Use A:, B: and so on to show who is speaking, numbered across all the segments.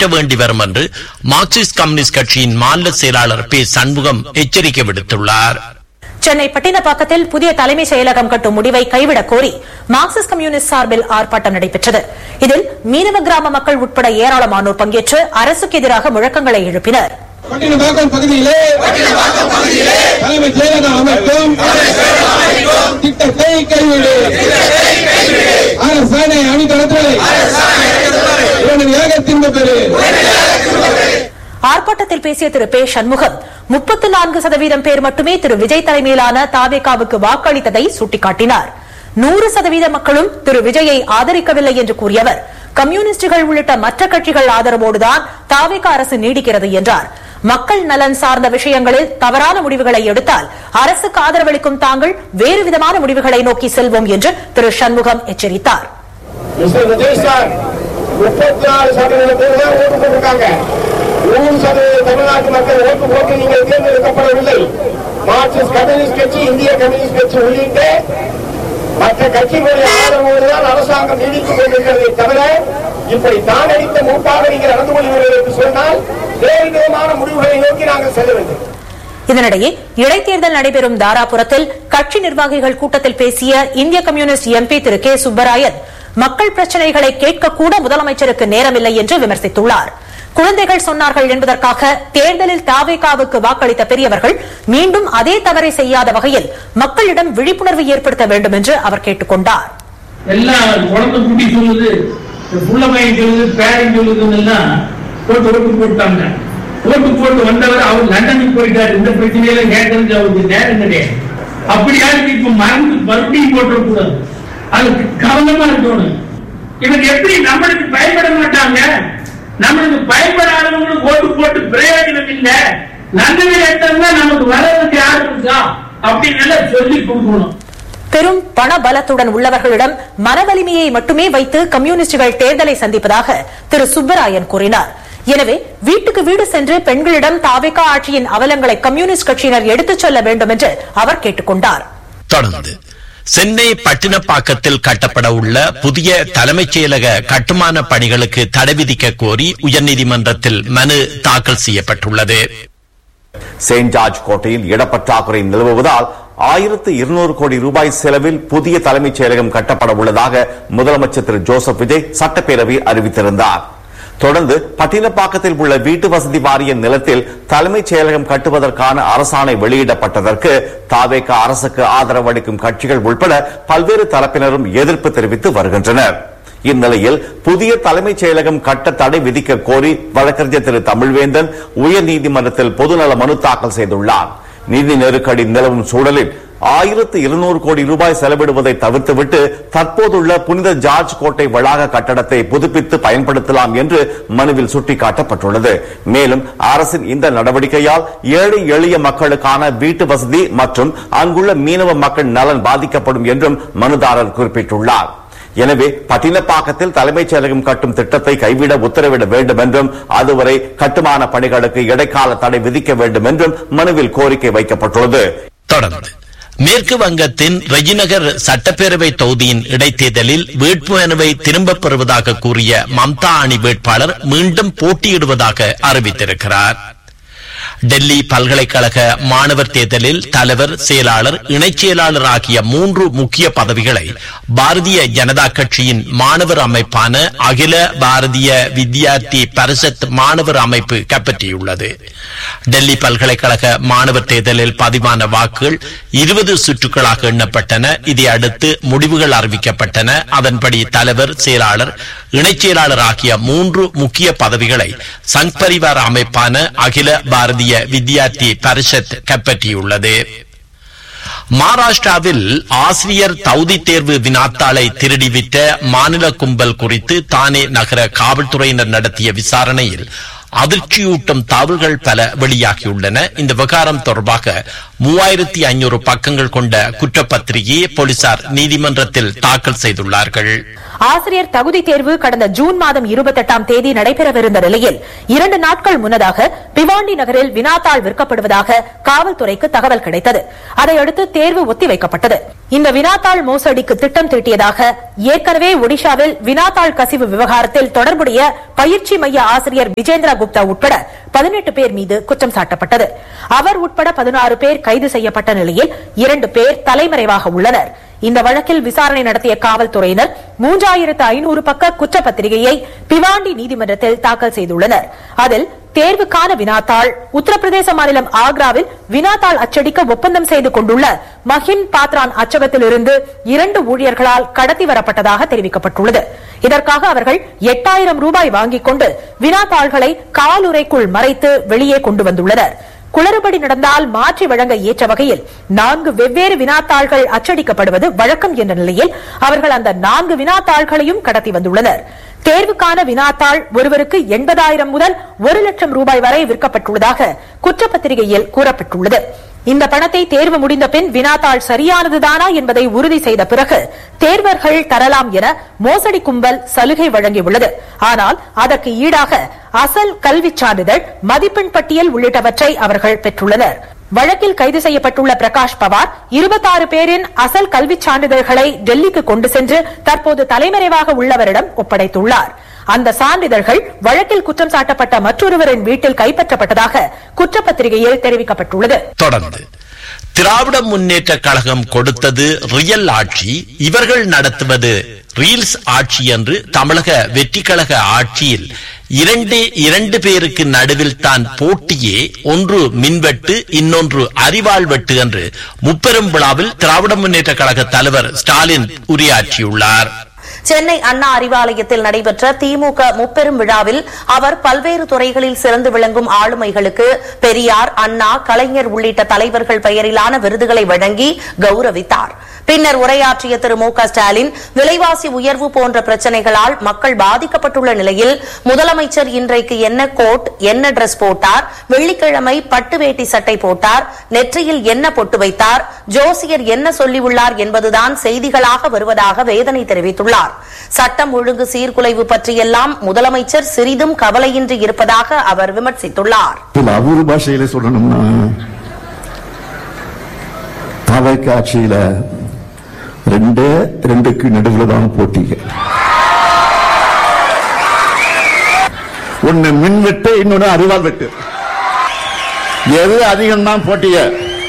A: அளிக்க வேண்டி வரும் என்று மார்க்சிஸ்ட் கம்யூனிஸ்ட் கட்சியின் மாநில செயலாளர் பி சண்முகம் எச்சரிக்கை விடுத்துள்ளார்
B: சென்னை பட்டினப்பாக்கத்தில் புதிய தலைமை செயலகம் கட்டும் முடிவை கைவிடக் கோரி மார்க்சிஸ்ட் கம்யூனிஸ்ட் சார்பில் ஆர்ப்பாட்டம் நடைபெற்றது இதில் மீனவ கிராம மக்கள் உட்பட ஏராளமானோர் பங்கேற்று அரசுக்கு எதிராக முழக்கங்களை எழுப்பினர்
C: பட்டினப்பாக்கம் பகுதியிலே தலைமைச் செயலகம் அமைக்கும் திட்டத்தை கைவிடு அரசாணை அணிதளத்தை உடனடியாக திரும்பப் பெறு
B: ஆர்ப்பாட்டத்தில் பேசிய திரு பே சண்முகம் முப்பத்து நான்கு சதவீதம் பேர் மட்டுமே திரு விஜய் தலைமையிலான தாவேகாவுக்கு வாக்களித்ததை சுட்டிக்காட்டினார் நூறு சதவீத மக்களும் திரு விஜயை ஆதரிக்கவில்லை என்று கூறிய அவர் கம்யூனிஸ்டுகள் உள்ளிட்ட மற்ற கட்சிகள் ஆதரவோடுதான் தாவேகா அரசு நீடிக்கிறது என்றார் மக்கள் நலன் சார்ந்த விஷயங்களில் தவறான முடிவுகளை எடுத்தால் அரசுக்கு ஆதரவளிக்கும் தாங்கள் வேறு விதமான முடிவுகளை நோக்கி செல்வோம் என்று திரு சண்முகம் எச்சரித்தார்
C: மிஸ்டர் விஜய் சார் முப்பத்தி நாலு சதவீத பேர் தான் ஓட்டு போட்டிருக்காங்க நூறு சதவீத தமிழ்நாட்டு மக்கள் ஓட்டு போட்டு நீங்கள் தேர்ந்தெடுக்கப்படவில்லை மார்க்சிஸ்ட் கம்யூனிஸ்ட் கட்சி இந்திய கம்யூனிஸ்ட் கட்சி உள்ளிட்ட மற்ற கட்சிகளுடைய ஆதரவோடு தான் அரசாங்கம் நீடித்துக் கொண்டிருக்கிறதை தவிர இப்படி தான் அடித்த மூப்பாக நீங்கள் நடந்து கொள்கிறீர்கள் என்று சொன்னால் வேறு விதமான முடிவுகளை நோக்கி நாங்கள் செல்ல வேண்டும்
B: இதனிடையே இடைத்தேர்தல் நடைபெறும் தாராபுரத்தில் கட்சி நிர்வாகிகள் கூட்டத்தில் பேசிய இந்திய கம்யூனிஸ்ட் எம்பி திரு கே சுப்பராயன் மக்கள் பிரச்சனைகளை கேட்க கூட முதலமைச்சருக்கு நேரமில்லை என்று விமர்சித்துள்ளார் குழந்தைகள் சொன்னார்கள் என்பதற்காக தேர்தலில் தாவேகாவுக்கு வாக்களித்த பெரியவர்கள் மீண்டும் அதே தவறை செய்யாத வகையில் மக்களிடம் விழிப்புணர்வு ஏற்படுத்த வேண்டும் என்று அவர் கேட்டுக் கொண்டார்
D: எல்லாம் குழந்தை குட்டி சொல்லுது புள்ள பையன் சொல்லுது பேரன் சொல்லுதுன்னு எல்லாம் போட்டு ஓட்டு போட்டாங்க ஓட்டு போட்டு வந்தவர் அவர் லண்டனுக்கு போயிட்டாரு இந்த பிரச்சனையில கேட்கறதுக்கு அவருக்கு நேரம் கிடையாது அப்படி யாருக்கு இப்ப மறந்து மறுபடியும் போட்டுறக்கூடாது அது கவனமா இருக்கணும் இவங்க எப்படி நம்மளுக்கு பயப்பட மாட்டாங்க நம்மளுக்கு பயப்படாதவங்களுக்கு ஓட்டு போட்டு பிரயோஜனம் இல்ல நல்லது எடுத்தோம்னா நமக்கு வர்றதுக்கு யாரு இருக்கா அப்படின்னு எல்லாம் சொல்லி கொடுக்கணும்
B: பெரும் பண பலத்துடன் உள்ளவர்களிடம் மனவலிமையை மட்டுமே வைத்து கம்யூனிஸ்டுகள் தேர்தலை சந்திப்பதாக திரு சுப்பராயன் கூறினார் எனவே வீட்டுக்கு வீடு சென்று பெண்களிடம் தாவேகா ஆட்சியின் அவலங்களை கம்யூனிஸ்ட் கட்சியினர் எடுத்துச் சொல்ல வேண்டும் என்று அவர் கேட்டுக் கொண்டார்
A: தொடர்ந்து சென்னை பட்டினப்பாக்கத்தில் கட்டப்பட உள்ள புதிய தலைமைச் செயலக கட்டுமான பணிகளுக்கு தடை விதிக்க கோரி உயர்நீதிமன்றத்தில் மனு தாக்கல் செய்யப்பட்டுள்ளது
E: செயின்ட் ஜார்ஜ் கோட்டையில் இடப்பற்றாக்குறை நிலவுவதால் ஆயிரத்து இருநூறு கோடி ரூபாய் செலவில் புதிய தலைமைச் செயலகம் கட்டப்பட உள்ளதாக முதலமைச்சர் திரு ஜோசப் விஜய் சட்டப்பேரவையில் அறிவித்திருந்தார் தொடர்ந்து பட்டினப்பாக்கத்தில் உள்ள வீட்டு வசதி வாரிய நிலத்தில் தலைமைச் செயலகம் கட்டுவதற்கான அரசாணை வெளியிடப்பட்டதற்கு தாவேக அரசுக்கு ஆதரவு அளிக்கும் கட்சிகள் உட்பட பல்வேறு தரப்பினரும் எதிர்ப்பு தெரிவித்து வருகின்றனர் இந்நிலையில் புதிய தலைமைச் செயலகம் கட்ட தடை விதிக்க கோரி வழக்கறிஞர் திரு தமிழ்வேந்தன் உயர்நீதிமன்றத்தில் பொதுநல மனு தாக்கல் செய்துள்ளார் நிதி நெருக்கடி நிலவும் சூழலில் ஆயிரத்து இருநூறு கோடி ரூபாய் செலவிடுவதை தவிர்த்துவிட்டு தற்போதுள்ள புனித ஜார்ஜ் கோட்டை வளாக கட்டடத்தை புதுப்பித்து பயன்படுத்தலாம் என்று மனுவில் சுட்டிக்காட்டப்பட்டுள்ளது மேலும் அரசின் இந்த நடவடிக்கையால் ஏழை எளிய மக்களுக்கான வீட்டு வசதி மற்றும் அங்குள்ள மீனவ மக்கள் நலன் பாதிக்கப்படும் என்றும் மனுதாரர் குறிப்பிட்டுள்ளார் எனவே பட்டினப்பாக்கத்தில் தலைமைச் செயலகம் கட்டும் திட்டத்தை கைவிட உத்தரவிட வேண்டும் என்றும் அதுவரை கட்டுமான பணிகளுக்கு இடைக்கால தடை விதிக்க வேண்டும் என்றும் மனுவில் கோரிக்கை வைக்கப்பட்டுள்ளது
A: தொடர்ந்து மேற்கு வங்கத்தின் ரெஜிநகர் சட்டப்பேரவை தொகுதியின் இடைத்தேர்தலில் வேட்புமனுவை திரும்பப் பெறுவதாக கூறிய மம்தா அணி வேட்பாளர் மீண்டும் போட்டியிடுவதாக அறிவித்திருக்கிறார் டெல்லி பல்கலைக்கழக மாணவர் தேர்தலில் தலைவர் செயலாளர் இணைச் செயலாளர் ஆகிய மூன்று முக்கிய பதவிகளை பாரதிய ஜனதா கட்சியின் மாணவர் அமைப்பான அகில பாரதிய வித்யார்த்தி பரிஷத் மாணவர் அமைப்பு கைப்பற்றியுள்ளது டெல்லி பல்கலைக்கழக மாணவர் தேர்தலில் பதிவான வாக்குகள் இருபது சுற்றுகளாக எண்ணப்பட்டன இதை அடுத்து முடிவுகள் அறிவிக்கப்பட்டன அதன்படி தலைவர் செயலாளர் இணைச் செயலாளர் ஆகிய மூன்று முக்கிய பதவிகளை சங் பரிவார அமைப்பான அகில பாரதிய வித்யார்த்தி பரிஷத் கைப்பற்றியுள்ளது மகாராஷ்டிராவில் ஆசிரியர் தகுதி தேர்வு வினாத்தாளை திருடிவிட்ட மாநில கும்பல் குறித்து தானே நகர காவல்துறையினர் நடத்திய விசாரணையில் அதிர்ச்சியூட்டும் தகவல்கள் பல வெளியாகியுள்ளன இந்த விவகாரம் தொடர்பாக மூவாயிரத்தி ஐநூறு பக்கங்கள் கொண்ட குற்றப்பத்திரிகையை போலீசார் நீதிமன்றத்தில் தாக்கல் செய்துள்ளார்கள்
B: ஆசிரியர் தகுதி தேர்வு கடந்த ஜூன் மாதம் இருபத்தெட்டாம் தேதி நடைபெறவிருந்த நிலையில் இரண்டு நாட்கள் முன்னதாக பிவாண்டி நகரில் வினாத்தாள் விற்கப்படுவதாக காவல்துறைக்கு தகவல் கிடைத்தது அதையடுத்து தேர்வு ஒத்திவைக்கப்பட்டது இந்த வினாத்தாள் மோசடிக்கு திட்டம் தீட்டியதாக ஏற்கனவே ஒடிஷாவில் வினாத்தாள் கசிவு விவகாரத்தில் தொடர்புடைய பயிற்சி மைய ஆசிரியர் விஜேந்திரா குப்தா உட்பட பதினெட்டு பேர் மீது குற்றம் சாட்டப்பட்டது அவர் உட்பட பதினாறு பேர் கைது செய்யப்பட்ட நிலையில் இரண்டு பேர் தலைமறைவாக உள்ளனர் இந்த வழக்கில் விசாரணை நடத்திய காவல்துறையினர் மூன்றாயிரத்து ஐநூறு பக்க குற்றப்பத்திரிகையை பிவாண்டி நீதிமன்றத்தில் தாக்கல் செய்துள்ளனர் அதில் தேர்வுக்கான வினாத்தாள் உத்தரப்பிரதேச மாநிலம் ஆக்ராவில் வினாத்தாள் அச்சடிக்க ஒப்பந்தம் செய்து கொண்டுள்ள மஹின் பாத்ரான் அச்சகத்திலிருந்து இரண்டு ஊழியர்களால் கடத்தி வரப்பட்டதாக தெரிவிக்கப்பட்டுள்ளது இதற்காக அவர்கள் எட்டாயிரம் ரூபாய் வாங்கிக் கொண்டு வினாத்தாள்களை காலுறைக்குள் மறைத்து வெளியே கொண்டு வந்துள்ளனர் குளறுபடி நடந்தால் மாற்றி வழங்க ஏற்ற வகையில் நான்கு வெவ்வேறு வினாத்தாள்கள் அச்சடிக்கப்படுவது வழக்கம் என்ற நிலையில் அவர்கள் அந்த நான்கு வினாத்தாள்களையும் கடத்தி வந்துள்ளனர் தேர்வுக்கான வினாத்தாள் ஒருவருக்கு எண்பதாயிரம் முதல் ஒரு லட்சம் ரூபாய் வரை விற்கப்பட்டுள்ளதாக குற்றப்பத்திரிகையில் கூறப்பட்டுள்ளது இந்த பணத்தை தேர்வு முடிந்த பின் வினாத்தாள் சரியானதுதானா என்பதை உறுதி செய்த பிறகு தேர்வர்கள் தரலாம் என மோசடி கும்பல் சலுகை வழங்கியுள்ளது ஆனால் அதற்கு ஈடாக அசல் கல்விச் சான்றிதழ் மதிப்பெண் பட்டியல் உள்ளிட்டவற்றை அவர்கள் பெற்றுள்ளனர் வழக்கில் கைது செய்யப்பட்டுள்ள பிரகாஷ் பவார் இருபத்தாறு பேரின் அசல் கல்விச் சான்றிதழ்களை டெல்லிக்கு கொண்டு சென்று தற்போது தலைமறைவாக உள்ளவரிடம் ஒப்படைத்துள்ளார் அந்த சான்றிதழ்கள் வழக்கில் குற்றம் சாட்டப்பட்ட மற்றொருவரின் வீட்டில் கைப்பற்றப்பட்டதாக குற்றப்பத்திரிகையில் தெரிவிக்கப்பட்டுள்ளது
A: தொடர்ந்து திராவிட முன்னேற்ற கழகம் கொடுத்தது ரியல் ஆட்சி இவர்கள் நடத்துவது ரீல்ஸ் ஆட்சி என்று தமிழக வெற்றி கழக ஆட்சியில் இரண்டே இரண்டு பேருக்கு நடுவில் தான் போட்டியே ஒன்று மின்வெட்டு இன்னொன்று அறிவாள் வெட்டு என்று முப்பெரும் விழாவில் திராவிட முன்னேற்ற கழக தலைவர் ஸ்டாலின் உரையாற்றியுள்ளார்
F: சென்னை அண்ணா அறிவாலயத்தில் நடைபெற்ற திமுக முப்பெரும் விழாவில் அவர் பல்வேறு துறைகளில் சிறந்து விளங்கும் ஆளுமைகளுக்கு பெரியார் அண்ணா கலைஞர் உள்ளிட்ட தலைவர்கள் பெயரிலான விருதுகளை வழங்கி கௌரவித்தார் பின்னர் உரையாற்றிய திரு மு க ஸ்டாலின் விலைவாசி உயர்வு போன்ற பிரச்சனைகளால் மக்கள் பாதிக்கப்பட்டுள்ள நிலையில் முதலமைச்சர் இன்றைக்கு என்ன கோட் என்ன டிரஸ் போட்டார் வெள்ளிக்கிழமை பட்டு வேட்டி சட்டை போட்டார் நெற்றியில் என்ன பொட்டு வைத்தார் ஜோசியர் என்ன சொல்லியுள்ளார் என்பதுதான் செய்திகளாக வருவதாக வேதனை தெரிவித்துள்ளார் சட்டம் ஒழுங்கு சீர்குலைவு பற்றியெல்லாம் முதலமைச்சர் சிறிதும் கவலையின்றி இருப்பதாக அவர் விமர்சித்துள்ளார்
G: இதுல அவரு பாஷையில சொல்லணும்னா தவைக்கு ஆட்சியில ரெண்டே ரெண்டுக்கு நடுவில் தான் போட்டிங்க ஒன்னு மின் வெட்டு இன்னொன்னு அறிவால் வெட்டு எது அதிகம் தான் போட்டிய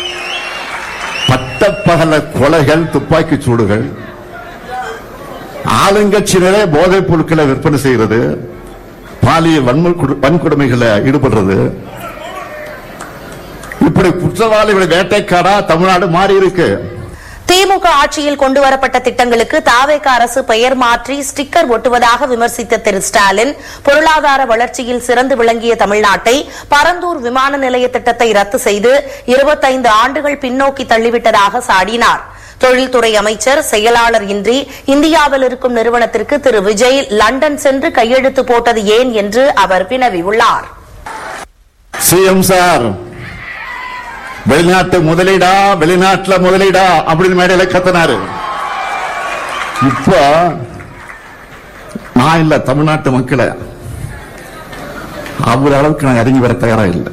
G: பட்டப்பகல கொலைகள் துப்பாக்கி சூடுகள் ஆளுங்கட்சியினரே போதைப் பொருட்களை விற்பனை செய்யறது பாலியல் வன்முறை- வன்கொடுமைகளை ஈடுபடுறது இப்படி குற்றவாளிகளை வேட்டைக்காரா தமிழ்நாடு மாறி இருக்கு
F: திமுக ஆட்சியில் கொண்டுவரப்பட்ட திட்டங்களுக்கு தாவேக அரசு பெயர் மாற்றி ஸ்டிக்கர் ஒட்டுவதாக விமர்சித்த திரு ஸ்டாலின் பொருளாதார வளர்ச்சியில் சிறந்து விளங்கிய தமிழ்நாட்டை பரந்தூர் விமான நிலைய திட்டத்தை ரத்து செய்து இருபத்தைந்து ஆண்டுகள் பின்னோக்கி தள்ளிவிட்டதாக சாடினார் தொழில்துறை அமைச்சர் செயலாளர் இன்றி இந்தியாவில் இருக்கும் நிறுவனத்திற்கு திரு விஜய் லண்டன் சென்று கையெழுத்து போட்டது ஏன் என்று அவர் வினவியுள்ளார்
G: சிஎம் சார் வெளிநாட்டு முதலீடா வெளிநாட்டுல முதலீடா அப்படின்னு மேடையில கத்தினாரு இப்ப நான் இல்ல தமிழ்நாட்டு மக்களை அவர் அளவுக்கு நான் இறங்கி வர தயாரா இல்லை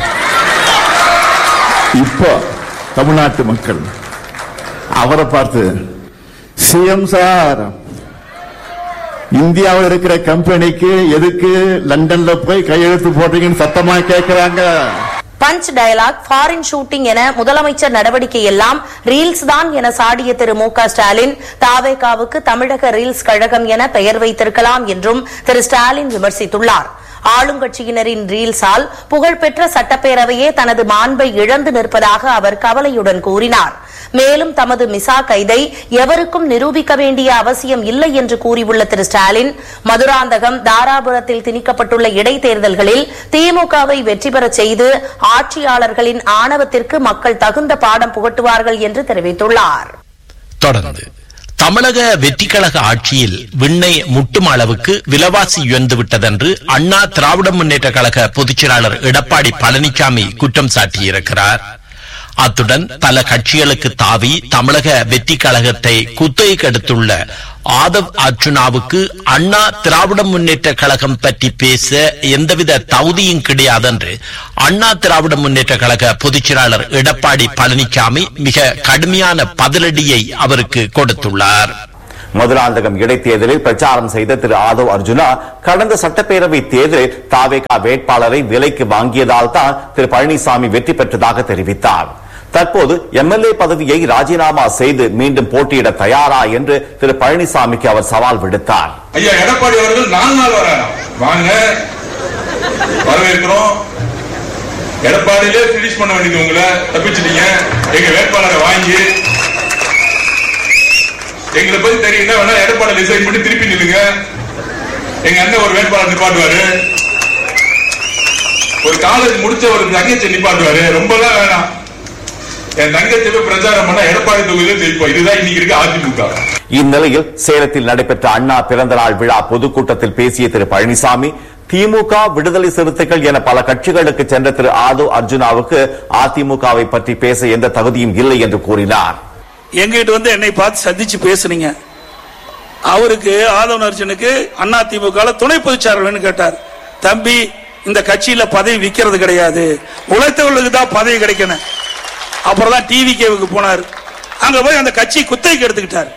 G: இப்போ தமிழ்நாட்டு மக்கள் அவரை பார்த்து சிஎம் சார் இந்தியாவில் இருக்கிற கம்பெனிக்கு எதுக்கு லண்டன்ல போய் கையெழுத்து போடுறீங்கன்னு சத்தமா கேட்கிறாங்க
F: பஞ்ச் டயலாக் ஃபாரின் ஷூட்டிங் என முதலமைச்சர் நடவடிக்கை எல்லாம் ரீல்ஸ் தான் என சாடிய திரு மு க ஸ்டாலின் தாவேகாவுக்கு தமிழக ரீல்ஸ் கழகம் என பெயர் வைத்திருக்கலாம் என்றும் திரு ஸ்டாலின் விமர்சித்துள்ளார் ஆளுங்கட்சியினரின் ரீல்ஸால் புகழ்பெற்ற சட்டப்பேரவையே தனது மாண்பை இழந்து நிற்பதாக அவர் கவலையுடன் கூறினார் மேலும் தமது மிசா கைதை எவருக்கும் நிரூபிக்க வேண்டிய அவசியம் இல்லை என்று கூறியுள்ள திரு ஸ்டாலின் மதுராந்தகம் தாராபுரத்தில் திணிக்கப்பட்டுள்ள இடைத்தேர்தல்களில் திமுகவை வெற்றி பெறச் செய்து ஆட்சியாளர்களின் ஆணவத்திற்கு மக்கள் தகுந்த பாடம் புகட்டுவார்கள் என்று தெரிவித்துள்ளார்
A: தொடர்ந்து தமிழக வெற்றிக்கழக ஆட்சியில் விண்ணை முட்டும் அளவுக்கு விலைவாசி உயர்ந்து விட்டதென்று அண்ணா திராவிட முன்னேற்ற கழக பொதுச்செயலாளர் எடப்பாடி பழனிசாமி குற்றம் சாட்டியிருக்கிறார் அத்துடன் பல கட்சிகளுக்கு தாவி தமிழக வெற்றி கழகத்தை குத்தகைக்கு எடுத்துள்ள ஆதவ் அர்ஜுனாவுக்கு அண்ணா திராவிட முன்னேற்ற கழகம் பற்றி பேச எந்தவித தகுதியும் கிடையாதென்று அண்ணா திராவிட முன்னேற்ற கழக பொதுச்செயலாளர் எடப்பாடி பழனிசாமி மிக கடுமையான பதிலடியை அவருக்கு கொடுத்துள்ளார்
E: மதுராந்தகம் இடைத்தேர்தலில் பிரச்சாரம் செய்த திரு ஆதவ் அர்ஜுனா கடந்த சட்டப்பேரவை தேர்தலில் தாவேகா வேட்பாளரை விலைக்கு வாங்கியதால் தான் திரு பழனிசாமி வெற்றி பெற்றதாக தெரிவித்தார் தற்போது எம்எல்ஏ பதவியை ராஜினாமா செய்து மீண்டும் போட்டியிட தயாரா என்று திரு பழனிசாமிக்கு அவர் சவால் விடுத்தார்
H: ஐயா எடப்பாடி அவர்கள் நாலு நாள் வராங்க வாங்க வரவேற்கிறோம் எடப்பாடியிலே பினிஷ் பண்ண வேண்டியது உங்களை தப்பிச்சிட்டீங்க எங்க வேட்பாளரை வாங்கி எங்களை பத்தி தெரியும்னா வேணா எடப்பாடி டிசைன் பண்ணி திருப்பி நில்லுங்க எங்க அண்ணன் ஒரு வேட்பாளர் நிப்பாட்டுவாரு ஒரு காலேஜ் முடிச்ச ஒரு தங்கச்சி நிப்பாட்டுவாரு ரொம்ப எல்லாம் வேணாம் என் தங்கச்சி போய் பிரச்சாரம் பண்ணா எடப்பாடி தொகுதியில ஜெயிப்போம் இதுதான் இன்னைக்கு இருக்க அதிமுக
E: இந்நிலையில் சேலத்தில் நடைபெற்ற அண்ணா பிறந்தநாள் விழா பொதுக்கூட்டத்தில் பேசிய திரு பழனிசாமி திமுக விடுதலை சிறுத்தைகள் என பல கட்சிகளுக்கு சென்ற திரு ஆதவ் அர்ஜுனாவுக்கு அதிமுகவை பற்றி பேச எந்த தகுதியும் இல்லை என்று கூறினார்
I: எங்கிட்ட வந்து என்னை பார்த்து சந்திச்சு பேசுனீங்க அவருக்கு ஆதவன் அர்ஜுனுக்கு அண்ணா திமுக துணை பொதுச்சாளர் கேட்டார் தம்பி இந்த கட்சியில பதவி விக்கிறது கிடையாது உழைத்தவர்களுக்கு தான் பதவி கிடைக்கணும் அப்புறம் தான் டிவி கேவுக்கு போனார் அங்க போய் அந்த கட்சி குத்தகைக்கு எடுத்துக்கிட்டார்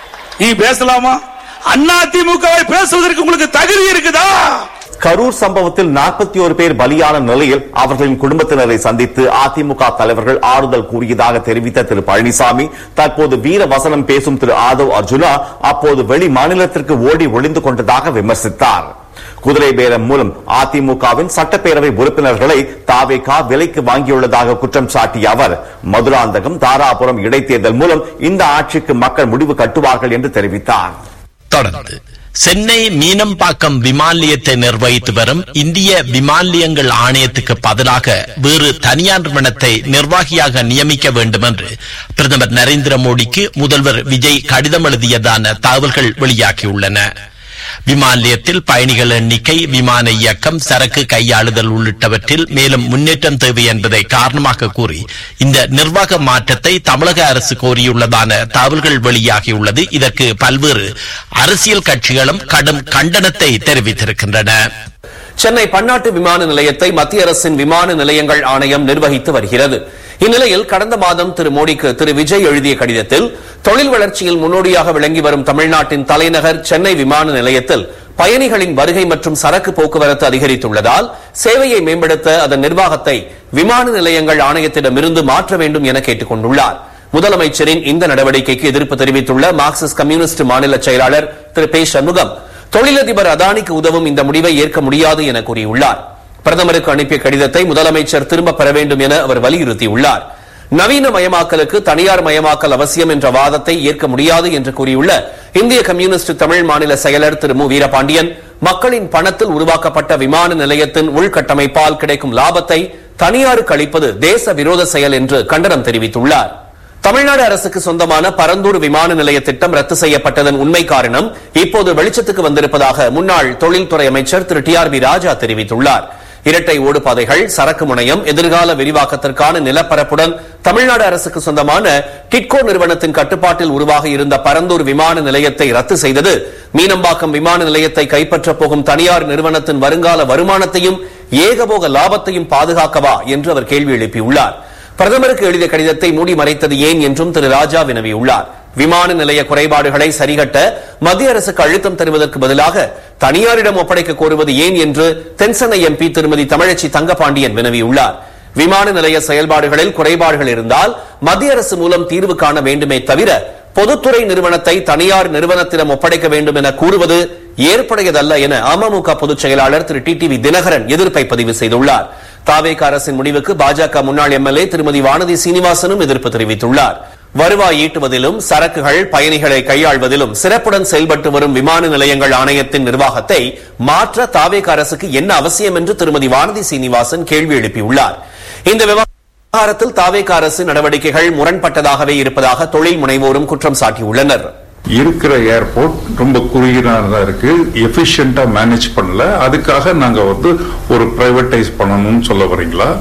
I: நீ பேசலாமா அண்ணா திமுகவை பேசுவதற்கு உங்களுக்கு தகுதி இருக்குதா
E: கரூர் சம்பவத்தில் நாற்பத்தி ஒரு பேர் பலியான நிலையில் அவர்களின் குடும்பத்தினரை சந்தித்து அதிமுக தலைவர்கள் ஆறுதல் கூறியதாக தெரிவித்த திரு பழனிசாமி தற்போது வீர வசனம் பேசும் திரு ஆதவ் அர்ஜுனா அப்போது வெளி மாநிலத்திற்கு ஓடி ஒளிந்து கொண்டதாக விமர்சித்தார் குதிரை பேரம் மூலம் அதிமுகவின் சட்டப்பேரவை உறுப்பினர்களை தாவேகா விலைக்கு வாங்கியுள்ளதாக குற்றம் சாட்டிய அவர் மதுராந்தகம் தாராபுரம் இடைத்தேர்தல் மூலம் இந்த ஆட்சிக்கு மக்கள் முடிவு கட்டுவார்கள் என்று தெரிவித்தார்
A: தொடர்ந்து சென்னை மீனம்பாக்கம் விமான நிலையத்தை நிர்வகித்து வரும் இந்திய விமான நிலையங்கள் ஆணையத்துக்கு பதிலாக வேறு தனியார் நிறுவனத்தை நிர்வாகியாக நியமிக்க வேண்டும் என்று பிரதமர் நரேந்திர மோடிக்கு முதல்வர் விஜய் கடிதம் எழுதியதான தகவல்கள் வெளியாகியுள்ளன விமான நிலையத்தில் பயணிகள் எண்ணிக்கை விமான இயக்கம் சரக்கு கையாளுதல் உள்ளிட்டவற்றில் மேலும் முன்னேற்றம் தேவை என்பதை காரணமாக கூறி இந்த நிர்வாக மாற்றத்தை தமிழக அரசு கோரியுள்ளதான தகவல்கள் வெளியாகியுள்ளது இதற்கு பல்வேறு அரசியல் கட்சிகளும் கடும் கண்டனத்தை தெரிவித்திருக்கின்றன
J: சென்னை பன்னாட்டு விமான நிலையத்தை மத்திய அரசின் விமான நிலையங்கள் ஆணையம் நிர்வகித்து வருகிறது இந்நிலையில் கடந்த மாதம் திரு மோடிக்கு திரு விஜய் எழுதிய கடிதத்தில் தொழில் வளர்ச்சியில் முன்னோடியாக விளங்கி வரும் தமிழ்நாட்டின் தலைநகர் சென்னை விமான நிலையத்தில் பயணிகளின் வருகை மற்றும் சரக்கு போக்குவரத்து அதிகரித்துள்ளதால் சேவையை மேம்படுத்த அதன் நிர்வாகத்தை விமான நிலையங்கள் ஆணையத்திடமிருந்து மாற்ற வேண்டும் என கேட்டுக் கொண்டுள்ளார் முதலமைச்சரின் இந்த நடவடிக்கைக்கு எதிர்ப்பு தெரிவித்துள்ள மார்க்சிஸ்ட் கம்யூனிஸ்ட் மாநில செயலாளர் திரு பே சண்முகம் தொழிலதிபர் அதானிக்கு உதவும் இந்த முடிவை ஏற்க முடியாது என கூறியுள்ளார் பிரதமருக்கு அனுப்பிய கடிதத்தை முதலமைச்சர் திரும்பப் பெற வேண்டும் என அவர் வலியுறுத்தியுள்ளார் நவீன மயமாக்கலுக்கு தனியார் மயமாக்கல் அவசியம் என்ற வாதத்தை ஏற்க முடியாது என்று கூறியுள்ள இந்திய கம்யூனிஸ்ட் தமிழ் மாநில செயலர் திரு மு வீரபாண்டியன் மக்களின் பணத்தில் உருவாக்கப்பட்ட விமான நிலையத்தின் உள்கட்டமைப்பால் கிடைக்கும் லாபத்தை தனியாருக்கு அளிப்பது தேச விரோத செயல் என்று கண்டனம் தெரிவித்துள்ளார் தமிழ்நாடு அரசுக்கு சொந்தமான பரந்தூர் விமான நிலைய திட்டம் ரத்து செய்யப்பட்டதன் உண்மை காரணம் இப்போது வெளிச்சத்துக்கு வந்திருப்பதாக முன்னாள் தொழில்துறை அமைச்சர் திரு டி ஆர் பி ராஜா தெரிவித்துள்ளார் இரட்டை ஓடுபாதைகள் சரக்கு முனையம் எதிர்கால விரிவாக்கத்திற்கான நிலப்பரப்புடன் தமிழ்நாடு அரசுக்கு சொந்தமான டிட்கோ நிறுவனத்தின் கட்டுப்பாட்டில் உருவாக இருந்த பரந்தூர் விமான நிலையத்தை ரத்து செய்தது மீனம்பாக்கம் விமான நிலையத்தை கைப்பற்றப் போகும் தனியார் நிறுவனத்தின் வருங்கால வருமானத்தையும் ஏகபோக லாபத்தையும் பாதுகாக்கவா என்று அவர் கேள்வி எழுப்பியுள்ளார் பிரதமருக்கு எழுதிய கடிதத்தை மூடி மறைத்தது ஏன் என்றும் திரு ராஜா வினவியுள்ளார் விமான நிலைய குறைபாடுகளை சரிகட்ட மத்திய அரசுக்கு அழுத்தம் தருவதற்கு பதிலாக தனியாரிடம் ஒப்படைக்க கோருவது ஏன் என்று தென்சென்னை எம்பி திருமதி தமிழச்சி தங்கபாண்டியன் வினவியுள்ளார் விமான நிலைய செயல்பாடுகளில் குறைபாடுகள் இருந்தால் மத்திய அரசு மூலம் தீர்வு காண வேண்டுமே தவிர பொதுத்துறை நிறுவனத்தை தனியார் நிறுவனத்திடம் ஒப்படைக்க வேண்டும் என கூறுவது ஏற்புடையதல்ல என அமமுக பொதுச் செயலாளர் திரு டி டி வி தினகரன் எதிர்ப்பை பதிவு செய்துள்ளார் தாவேக அரசின் முடிவுக்கு பாஜக முன்னாள் எம்எல்ஏ திருமதி வானதி சீனிவாசனும் எதிர்ப்பு தெரிவித்துள்ளார் வருவாய் ஈட்டுவதிலும் சரக்குகள் பயணிகளை கையாள்வதிலும் சிறப்புடன் செயல்பட்டு வரும் விமான நிலையங்கள் ஆணையத்தின் நிர்வாகத்தை மாற்ற தாவேக அரசுக்கு என்ன அவசியம் என்று திருமதி வானதி சீனிவாசன் கேள்வி எழுப்பியுள்ளார் இந்த விவகாரத்தில் தாவேக அரசு நடவடிக்கைகள் முரண்பட்டதாகவே இருப்பதாக தொழில் முனைவோரும் குற்றம் சாட்டியுள்ளனர்
K: இருக்கிற ஏர்போர்ட் ரொம்ப குறுகியதாக இருக்கு எஃபிஷியண்டா மேனேஜ் பண்ணல அதுக்காக நாங்க வந்து ஒரு பிரைவேட்டைஸ் பண்ணணும்னு சொல்ல வரீங்களா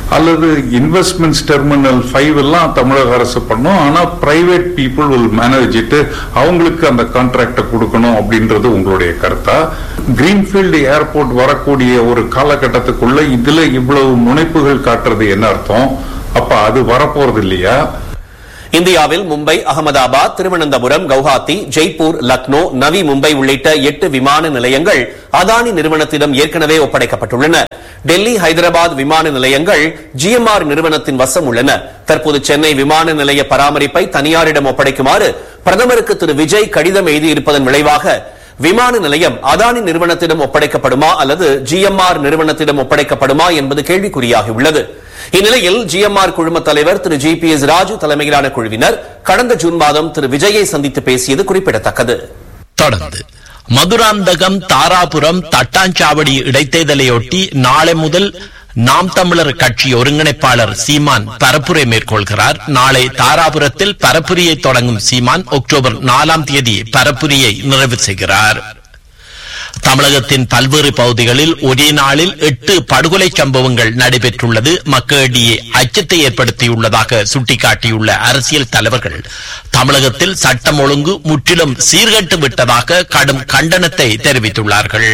K: அல்லது இன்வெஸ்ட்மெண்ட்ஸ் டெர்மினல் ஃபைவ் எல்லாம் தமிழக அரசு பண்ணும் ஆனா private people will manage it அவங்களுக்கு அந்த கான்ட்ராக்டை கொடுக்கணும் அப்படின்றது உங்களுடைய கருத்தா கிரீன்ஃபீல்டு ஏர்போர்ட் வரக்கூடிய ஒரு காலகட்டத்துக்குள்ள இதுல இவ்வளவு முனைப்புகள் காட்டுறது என்ன அர்த்தம் அப்ப அது வரப்போறது இல்லையா
J: இந்தியாவில் மும்பை அகமதாபாத் திருவனந்தபுரம் கவுஹாத்தி ஜெய்ப்பூர் லக்னோ நவி மும்பை உள்ளிட்ட எட்டு விமான நிலையங்கள் அதானி நிறுவனத்திடம் ஏற்கனவே ஒப்படைக்கப்பட்டுள்ளன டெல்லி ஹைதராபாத் விமான நிலையங்கள் ஜிஎம்ஆர் நிறுவனத்தின் வசம் உள்ளன தற்போது சென்னை விமான நிலைய பராமரிப்பை தனியாரிடம் ஒப்படைக்குமாறு பிரதமருக்கு திரு விஜய் கடிதம் எழுதியிருப்பதன் விளைவாக விமான நிலையம் அதானி நிறுவனத்திடம் ஒப்படைக்கப்படுமா அல்லது ஜிஎம்ஆர் நிறுவனத்திடம் ஒப்படைக்கப்படுமா என்பது கேள்விக்குறியாகியுள்ளது இந்நிலையில் ஜிஎம்ஆர் குழும தலைவர் திரு ஜி பி எஸ் ராஜு தலைமையிலான குழுவினர் கடந்த ஜூன் மாதம் திரு விஜயை சந்தித்து பேசியது குறிப்பிடத்தக்கது
A: தொடர்ந்து மதுராந்தகம் தாராபுரம் தட்டாஞ்சாவடி இடைத்தேர்தலையொட்டி நாளை முதல் நாம் தமிழர் கட்சி ஒருங்கிணைப்பாளர் சீமான் பரப்புரை மேற்கொள்கிறார் நாளை தாராபுரத்தில் பரப்புரையை தொடங்கும் சீமான் அக்டோபர் நாலாம் தேதி பரப்புரையை நிறைவு செய்கிறார் தமிழகத்தின் பல்வேறு பகுதிகளில் ஒரே நாளில் எட்டு படுகொலை சம்பவங்கள் நடைபெற்றுள்ளது மக்களிடையே அச்சத்தை ஏற்படுத்தியுள்ளதாக சுட்டிக்காட்டியுள்ள அரசியல் தலைவர்கள் தமிழகத்தில் சட்டம் ஒழுங்கு முற்றிலும் சீர்கட்டு விட்டதாக கடும் கண்டனத்தை தெரிவித்துள்ளார்கள்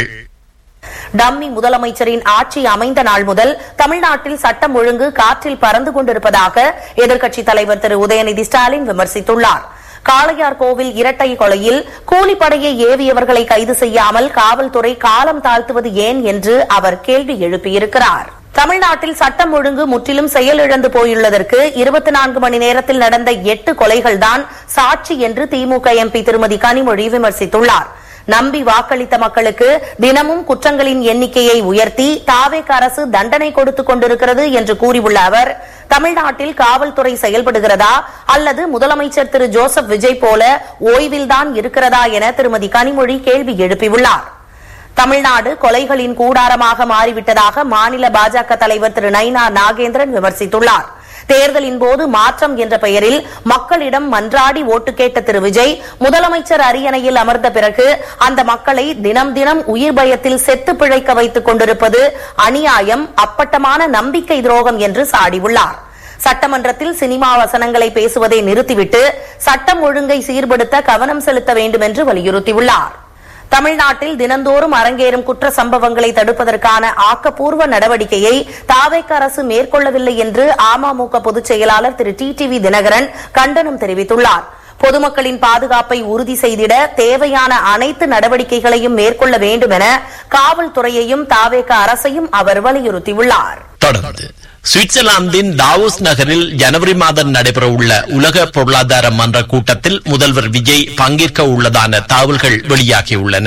F: டம்மி முதலமைச்சரின் ஆட்சி அமைந்த நாள் முதல் தமிழ்நாட்டில் சட்டம் ஒழுங்கு காற்றில் பறந்து கொண்டிருப்பதாக எதிர்க்கட்சித் தலைவர் திரு உதயநிதி ஸ்டாலின் விமர்சித்துள்ளார் காளையார் கோவில் இரட்டை கொலையில் கூலிப்படையை ஏவியவர்களை கைது செய்யாமல் காவல்துறை காலம் தாழ்த்துவது ஏன் என்று அவர் கேள்வி எழுப்பியிருக்கிறார் தமிழ்நாட்டில் சட்டம் ஒழுங்கு முற்றிலும் செயலிழந்து போயுள்ளதற்கு இருபத்தி நான்கு மணி நேரத்தில் நடந்த எட்டு கொலைகள்தான் சாட்சி என்று திமுக எம்பி திருமதி கனிமொழி விமர்சித்துள்ளார் நம்பி வாக்களித்த மக்களுக்கு தினமும் குற்றங்களின் எண்ணிக்கையை உயர்த்தி தாவேக அரசு தண்டனை கொடுத்துக் கொண்டிருக்கிறது என்று கூறியுள்ள அவர் தமிழ்நாட்டில் காவல்துறை செயல்படுகிறதா அல்லது முதலமைச்சர் திரு ஜோசப் விஜய் போல ஓய்வில்தான் இருக்கிறதா என திருமதி கனிமொழி கேள்வி எழுப்பியுள்ளார் தமிழ்நாடு கொலைகளின் கூடாரமாக மாறிவிட்டதாக மாநில பாஜக தலைவர் திரு நைனா நாகேந்திரன் விமர்சித்துள்ளார் தேர்தலின் போது மாற்றம் என்ற பெயரில் மக்களிடம் மன்றாடி ஓட்டு கேட்ட திரு விஜய் முதலமைச்சர் அரியணையில் அமர்ந்த பிறகு அந்த மக்களை தினம் தினம் உயிர் பயத்தில் செத்து பிழைக்க வைத்துக் கொண்டிருப்பது அநியாயம் அப்பட்டமான நம்பிக்கை துரோகம் என்று சாடியுள்ளார் சட்டமன்றத்தில் சினிமா வசனங்களை பேசுவதை நிறுத்திவிட்டு சட்டம் ஒழுங்கை சீர்படுத்த கவனம் செலுத்த வேண்டும் என்று வலியுறுத்தியுள்ளார் தமிழ்நாட்டில் தினந்தோறும் அரங்கேறும் குற்ற சம்பவங்களை தடுப்பதற்கான ஆக்கப்பூர்வ நடவடிக்கையை தாவேக்க அரசு மேற்கொள்ளவில்லை என்று அமமுக பொதுச் செயலாளர் திரு டி டிவி தினகரன் கண்டனம் தெரிவித்துள்ளார் பொதுமக்களின் பாதுகாப்பை உறுதி செய்திட தேவையான அனைத்து நடவடிக்கைகளையும் மேற்கொள்ள வேண்டும் என காவல்துறையையும் தாவேக அரசையும் அவர் வலியுறுத்தியுள்ளார்
A: தொடர்ந்து சுவிட்சர்லாந்தின் டாவோஸ் நகரில் ஜனவரி மாதம் நடைபெறவுள்ள உலக பொருளாதார மன்ற கூட்டத்தில் முதல்வர் விஜய் பங்கேற்க உள்ளதான தகவல்கள் வெளியாகியுள்ளன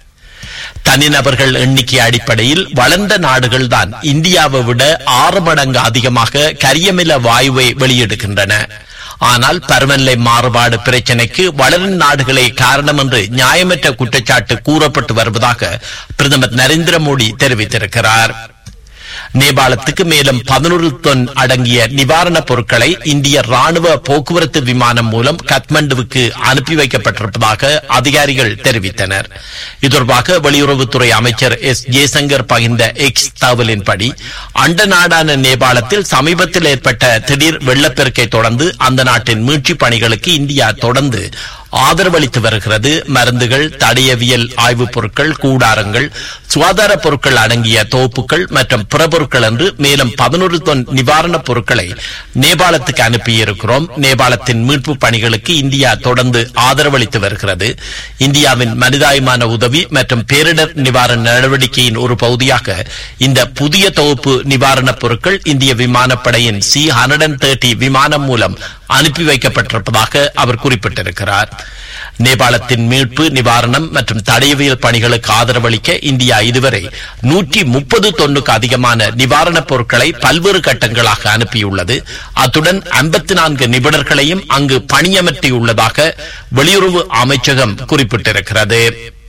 A: தனிநபர்கள் எண்ணிக்கை அடிப்படையில் வளர்ந்த நாடுகள்தான் இந்தியாவை விட ஆறு மடங்கு அதிகமாக கரியமில வாயுவை வெளியிடுகின்றன ஆனால் பருவநிலை மாறுபாடு பிரச்சினைக்கு வளரும் நாடுகளே காரணம் என்று நியாயமற்ற குற்றச்சாட்டு கூறப்பட்டு வருவதாக பிரதமர் நரேந்திர மோடி தெரிவித்திருக்கிறார் நேபாளத்துக்கு மேலும் பதினொரு தொன் அடங்கிய நிவாரணப் பொருட்களை இந்திய ராணுவ போக்குவரத்து விமானம் மூலம் கத்மண்டுவுக்கு அனுப்பி வைக்கப்பட்டிருப்பதாக அதிகாரிகள் தெரிவித்தனர் இது தொடர்பாக வெளியுறவுத்துறை அமைச்சர் எஸ் ஜெய்சங்கர் பகிர்ந்த எக்ஸ் தகவலின்படி அண்ட நாடான நேபாளத்தில் சமீபத்தில் ஏற்பட்ட திடீர் வெள்ளப்பெருக்கை தொடர்ந்து அந்த நாட்டின் மீட்சிப் பணிகளுக்கு இந்தியா தொடர்ந்து ஆதரவளித்து வருகிறது மருந்துகள் தடயவியல் ஆய்வுப் பொருட்கள் கூடாரங்கள் சுகாதார பொருட்கள் அடங்கிய தொகுப்புகள் மற்றும் பிற பொருட்கள் என்று மேலும் பதினொரு தொன் நிவாரணப் பொருட்களை நேபாளத்துக்கு அனுப்பியிருக்கிறோம் நேபாளத்தின் மீட்பு பணிகளுக்கு இந்தியா தொடர்ந்து ஆதரவளித்து வருகிறது இந்தியாவின் மனிதாயமான உதவி மற்றும் பேரிடர் நிவாரண நடவடிக்கையின் ஒரு பகுதியாக இந்த புதிய தொகுப்பு நிவாரணப் பொருட்கள் இந்திய விமானப்படையின் சி ஹண்ட்ரட் தேர்ட்டி விமானம் மூலம் அனுப்பி வைக்கப்பட்டிருப்பதாக அவர் குறிப்பிட்டிருக்கிறார் நேபாளத்தின் மீட்பு நிவாரணம் மற்றும் தடயவியல் பணிகளுக்கு ஆதரவளிக்க இந்தியா இதுவரை நூற்றி முப்பது தொன்னுக்கு அதிகமான நிவாரணப் பொருட்களை பல்வேறு கட்டங்களாக அனுப்பியுள்ளது அத்துடன் ஐம்பத்தி நான்கு நிபுணர்களையும் அங்கு பணியமர்த்தியுள்ளதாக வெளியுறவு அமைச்சகம் குறிப்பிட்டிருக்கிறது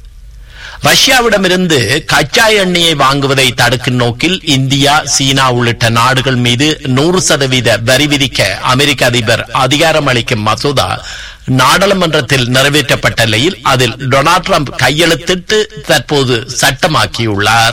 A: ரஷ்யாவிடமிருந்து கச்சா எண்ணெயை வாங்குவதை தடுக்கும் நோக்கில் இந்தியா சீனா உள்ளிட்ட நாடுகள் மீது நூறு சதவீத வரி விதிக்க அமெரிக்க அதிபர் அதிகாரம் அளிக்கும் மசோதா நாடாளுமன்றத்தில் நிறைவேற்றப்பட்ட நிலையில் அதில் டொனால்ட் ட்ரம்ப் கையெழுத்திட்டு தற்போது சட்டமாக்கியுள்ளார்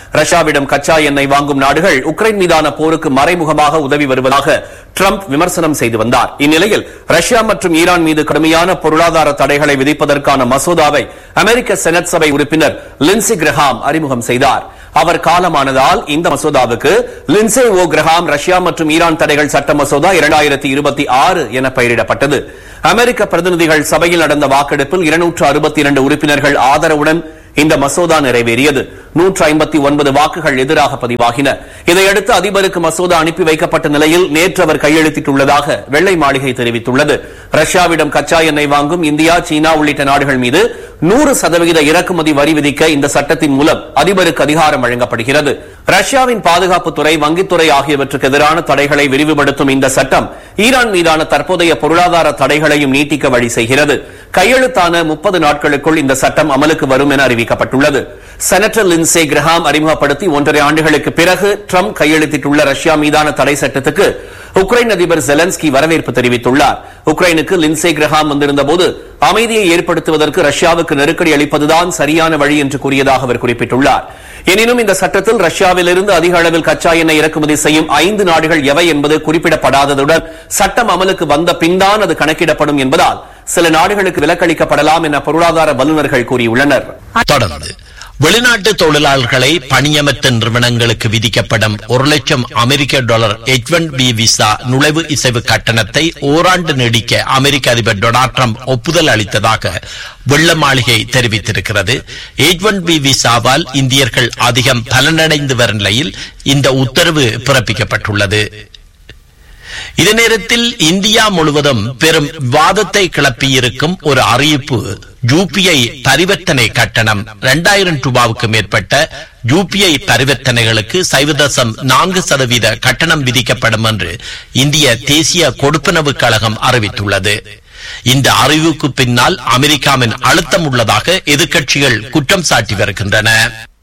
J: ரஷ்யாவிடம் கச்சா எண்ணெய் வாங்கும் நாடுகள் உக்ரைன் மீதான போருக்கு மறைமுகமாக உதவி வருவதாக ட்ரம்ப் விமர்சனம் செய்து வந்தார் இந்நிலையில் ரஷ்யா மற்றும் ஈரான் மீது கடுமையான பொருளாதார தடைகளை விதிப்பதற்கான மசோதாவை அமெரிக்க செனட் சபை உறுப்பினர் லின்சி கிரஹாம் அறிமுகம் செய்தார் அவர் காலமானதால் இந்த மசோதாவுக்கு லின்சே ஓ கிரஹாம் ரஷ்யா மற்றும் ஈரான் தடைகள் சட்ட மசோதா இரண்டாயிரத்தி இருபத்தி ஆறு என பெயரிடப்பட்டது அமெரிக்க பிரதிநிதிகள் சபையில் நடந்த வாக்கெடுப்பில் இருநூற்று அறுபத்தி இரண்டு உறுப்பினர்கள் ஆதரவுடன் இந்த மசோதா நிறைவேறியது நூற்று ஐம்பத்தி ஒன்பது வாக்குகள் எதிராக பதிவாகின இதையடுத்து அதிபருக்கு மசோதா அனுப்பி வைக்கப்பட்ட நிலையில் நேற்று அவர் கையெழுத்திட்டுள்ளதாக வெள்ளை மாளிகை தெரிவித்துள்ளது ரஷ்யாவிடம் கச்சா எண்ணெய் வாங்கும் இந்தியா சீனா உள்ளிட்ட நாடுகள் மீது நூறு சதவிகித இறக்குமதி வரி விதிக்க இந்த சட்டத்தின் மூலம் அதிபருக்கு அதிகாரம் வழங்கப்படுகிறது ரஷ்யாவின் பாதுகாப்புத்துறை வங்கித்துறை ஆகியவற்றுக்கு எதிரான தடைகளை விரிவுபடுத்தும் இந்த சட்டம் ஈரான் மீதான தற்போதைய பொருளாதார தடைகளையும் நீட்டிக்க வழி செய்கிறது கையெழுத்தான முப்பது நாட்களுக்குள் இந்த சட்டம் அமலுக்கு வரும் என அறிவிக்கப்பட்டுள்ளது செனட்டர் லின்சே கிரஹாம் அறிமுகப்படுத்தி ஒன்றரை ஆண்டுகளுக்கு பிறகு ட்ரம்ப் கையெழுத்திட்டுள்ள ரஷ்யா மீதான தடை சட்டத்துக்கு உக்ரைன் அதிபர் ஜெலன்ஸ்கி வரவேற்பு தெரிவித்துள்ளார் உக்ரைனுக்கு லின்சே கிரஹாம் வந்திருந்தபோது அமைதியை ஏற்படுத்துவதற்கு ரஷ்யாவுக்கு நெருக்கடி அளிப்பதுதான் சரியான வழி என்று கூறியதாக அவர் குறிப்பிட்டுள்ளார் எனினும் இந்த சட்டத்தில் ரஷ்யாவிலிருந்து அதிக அளவில் கச்சா எண்ணெய் இறக்குமதி செய்யும் ஐந்து நாடுகள் எவை என்பது குறிப்பிடப்படாததுடன் சட்டம் அமலுக்கு வந்த பின்தான் அது கணக்கிடப்படும் என்பதால் சில நாடுகளுக்கு விலக்களிக்கப்படலாம் என பொருளாதார வல்லுநர்கள் கூறியுள்ளனர்
A: தொடர்ந்து வெளிநாட்டு தொழிலாளர்களை பணியமர்த்த நிறுவனங்களுக்கு விதிக்கப்படும் ஒரு லட்சம் அமெரிக்க dollar H one B visa நுழைவு இசைவு கட்டணத்தை ஓராண்டு நீடிக்க அமெரிக்க அதிபர் டொனால்ட் ட்ரம்ப் ஒப்புதல் அளித்ததாக வெள்ள மாளிகை தெரிவித்திருக்கிறது எச் ஒன் பி விசாவால் இந்தியர்கள் அதிகம் பலனடைந்து வரும் நிலையில் இந்த உத்தரவு பிறப்பிக்கப்பட்டுள்ளது இதே நேரத்தில் இந்தியா முழுவதும் பெரும் விவாதத்தை கிளப்பியிருக்கும் ஒரு அறிவிப்பு யூபிஐ பரிவர்த்தனை கட்டணம் இரண்டாயிரம் ரூபாவுக்கு மேற்பட்ட யூபிஐ பரிவர்த்தனைகளுக்கு சைவதசம் நான்கு சதவீத கட்டணம் விதிக்கப்படும் என்று இந்திய தேசிய கொடுப்பனவு கழகம் அறிவித்துள்ளது இந்த அறிவுக்கு பின்னால் அமெரிக்காவின் அழுத்தம் உள்ளதாக எதிர்க்கட்சிகள் குற்றம் சாட்டி வருகின்றன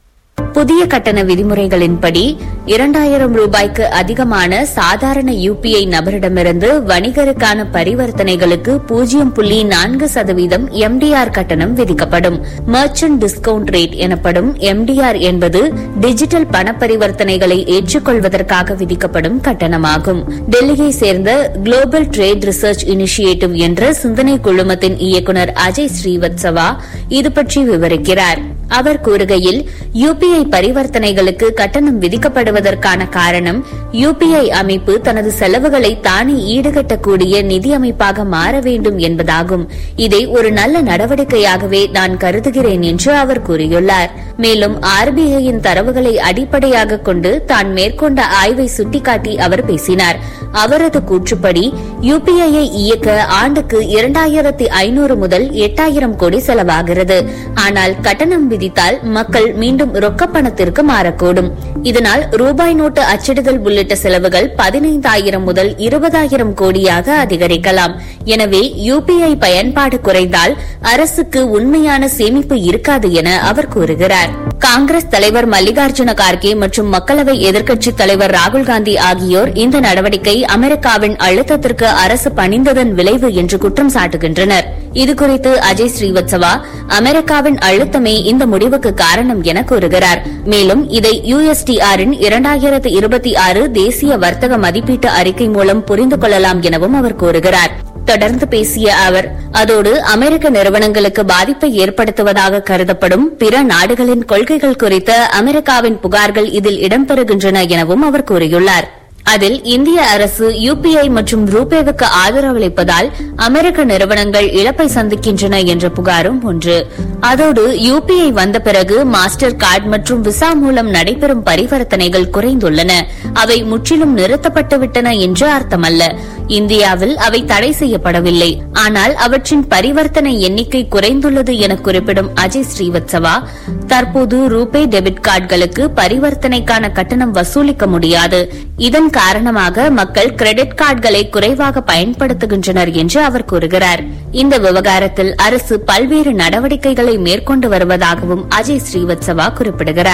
L: புதிய கட்டண விதிமுறைகளின்படி இரண்டாயிரம் ரூபாய்க்கு அதிகமான சாதாரண யுபிஐ நபரிடமிருந்து வணிகருக்கான பரிவர்த்தனைகளுக்கு பூஜ்ஜியம் புள்ளி நான்கு சதவீதம் எம்டிஆர் கட்டணம் விதிக்கப்படும் மர்ச்சன்ட் டிஸ்கவுண்ட் ரேட் எனப்படும் எம்டிஆர் என்பது டிஜிட்டல் பண பரிவர்த்தனைகளை ஏற்றுக்கொள்வதற்காக விதிக்கப்படும் கட்டணமாகும் டெல்லியை சேர்ந்த குளோபல் ட்ரேட் ரிசர்ச் இனிஷியேட்டிவ் என்ற சிந்தனை குழுமத்தின் இயக்குநர் அஜய் ஸ்ரீவத்சவா இது பற்றி விவரிக்கிறார் அவர் கூறுகையில் யுபிஐ பரிவர்த்தனைகளுக்கு கட்டணம் விதிக்கப்படுவதற்கான காரணம் யுபிஐ அமைப்பு தனது செலவுகளை தானே ஈடுகட்டக்கூடிய நிதி அமைப்பாக மாற வேண்டும் என்பதாகும் இதை ஒரு நல்ல நடவடிக்கையாகவே நான் கருதுகிறேன் என்று அவர் கூறியுள்ளார் மேலும் ஆர்பிஐயின் தரவுகளை அடிப்படையாக கொண்டு தான் மேற்கொண்ட ஆய்வை சுட்டிக்காட்டி அவர் பேசினார் அவரது கூற்றுப்படி யுபிஐயை இயக்க ஆண்டுக்கு இரண்டாயிரத்தி ஐநூறு முதல் எட்டாயிரம் கோடி செலவாகிறது ஆனால் கட்டணம் விதித்தால் மக்கள் மீண்டும் ரொக்க பணத்திற்கு மாறக்கூடும் இதனால் ரூபாய் நோட்டு அச்சிடுதல் உள்ளிட்ட செலவுகள் பதினைந்தாயிரம் முதல் இருபதாயிரம் கோடியாக அதிகரிக்கலாம் எனவே யுபிஐ பயன்பாடு குறைந்தால் அரசுக்கு உண்மையான சேமிப்பு இருக்காது என அவர் கூறுகிறார் காங்கிரஸ் தலைவர் மல்லிகார்ஜுன கார்கே மற்றும் மக்களவை எதிர்க்கட்சித் தலைவர் ராகுல் காந்தி ஆகியோர் இந்த நடவடிக்கை அமெரிக்காவின் அழுத்தத்திற்கு அரசு பணிந்ததன் விளைவு என்று குற்றம் சாட்டுகின்றனர் இதுகுறித்து அஜய் ஸ்ரீவத்சவா அமெரிக்காவின் அழுத்தமே இந்த முடிவுக்கு காரணம் என கூறுகிறார் மேலும் இதை யுஎஸ்டிஆரின் இரண்டாயிரத்து இருபத்தி ஆறு தேசிய வர்த்தக மதிப்பீட்டு அறிக்கை மூலம் புரிந்து கொள்ளலாம் எனவும் அவர் கூறுகிறார் தொடர்ந்து பேசிய அவர் அதோடு அமெரிக்க நிறுவனங்களுக்கு பாதிப்பை ஏற்படுத்துவதாக கருதப்படும் பிற நாடுகளின் கொள்கைகள் குறித்த அமெரிக்காவின் புகார்கள் இதில் இடம்பெறுகின்றன எனவும் அவர் கூறியுள்ளார் அதில் இந்திய அரசு யுபிஐ மற்றும் ரூபேவுக்கு ஆதரவளிப்பதால் அமெரிக்க நிறுவனங்கள் இழப்பை சந்திக்கின்றன என்ற புகாரும் ஒன்று அதோடு யுபிஐ வந்த பிறகு மாஸ்டர் கார்டு மற்றும் விசா மூலம் நடைபெறும் பரிவர்த்தனைகள் குறைந்துள்ளன அவை முற்றிலும் நிறுத்தப்பட்டுவிட்டன என்று அர்த்தமல்ல இந்தியாவில் அவை தடை செய்யப்படவில்லை ஆனால் அவற்றின் பரிவர்த்தனை எண்ணிக்கை குறைந்துள்ளது என குறிப்பிடும் அஜய் ஸ்ரீவத்சவா தற்போது ரூபே டெபிட் கார்டுகளுக்கு பரிவர்த்தனைக்கான கட்டணம் வசூலிக்க முடியாது இதன் காரணமாக மக்கள் கிரெடிட் கார்டுகளை குறைவாக பயன்படுத்துகின்றனர் என்று அவர் கூறுகிறார் இந்த விவகாரத்தில் அரசு பல்வேறு நடவடிக்கைகளை மேற்கொண்டு வருவதாகவும் அஜய் ஸ்ரீவத்சவா குறிப்பிடுகிறார்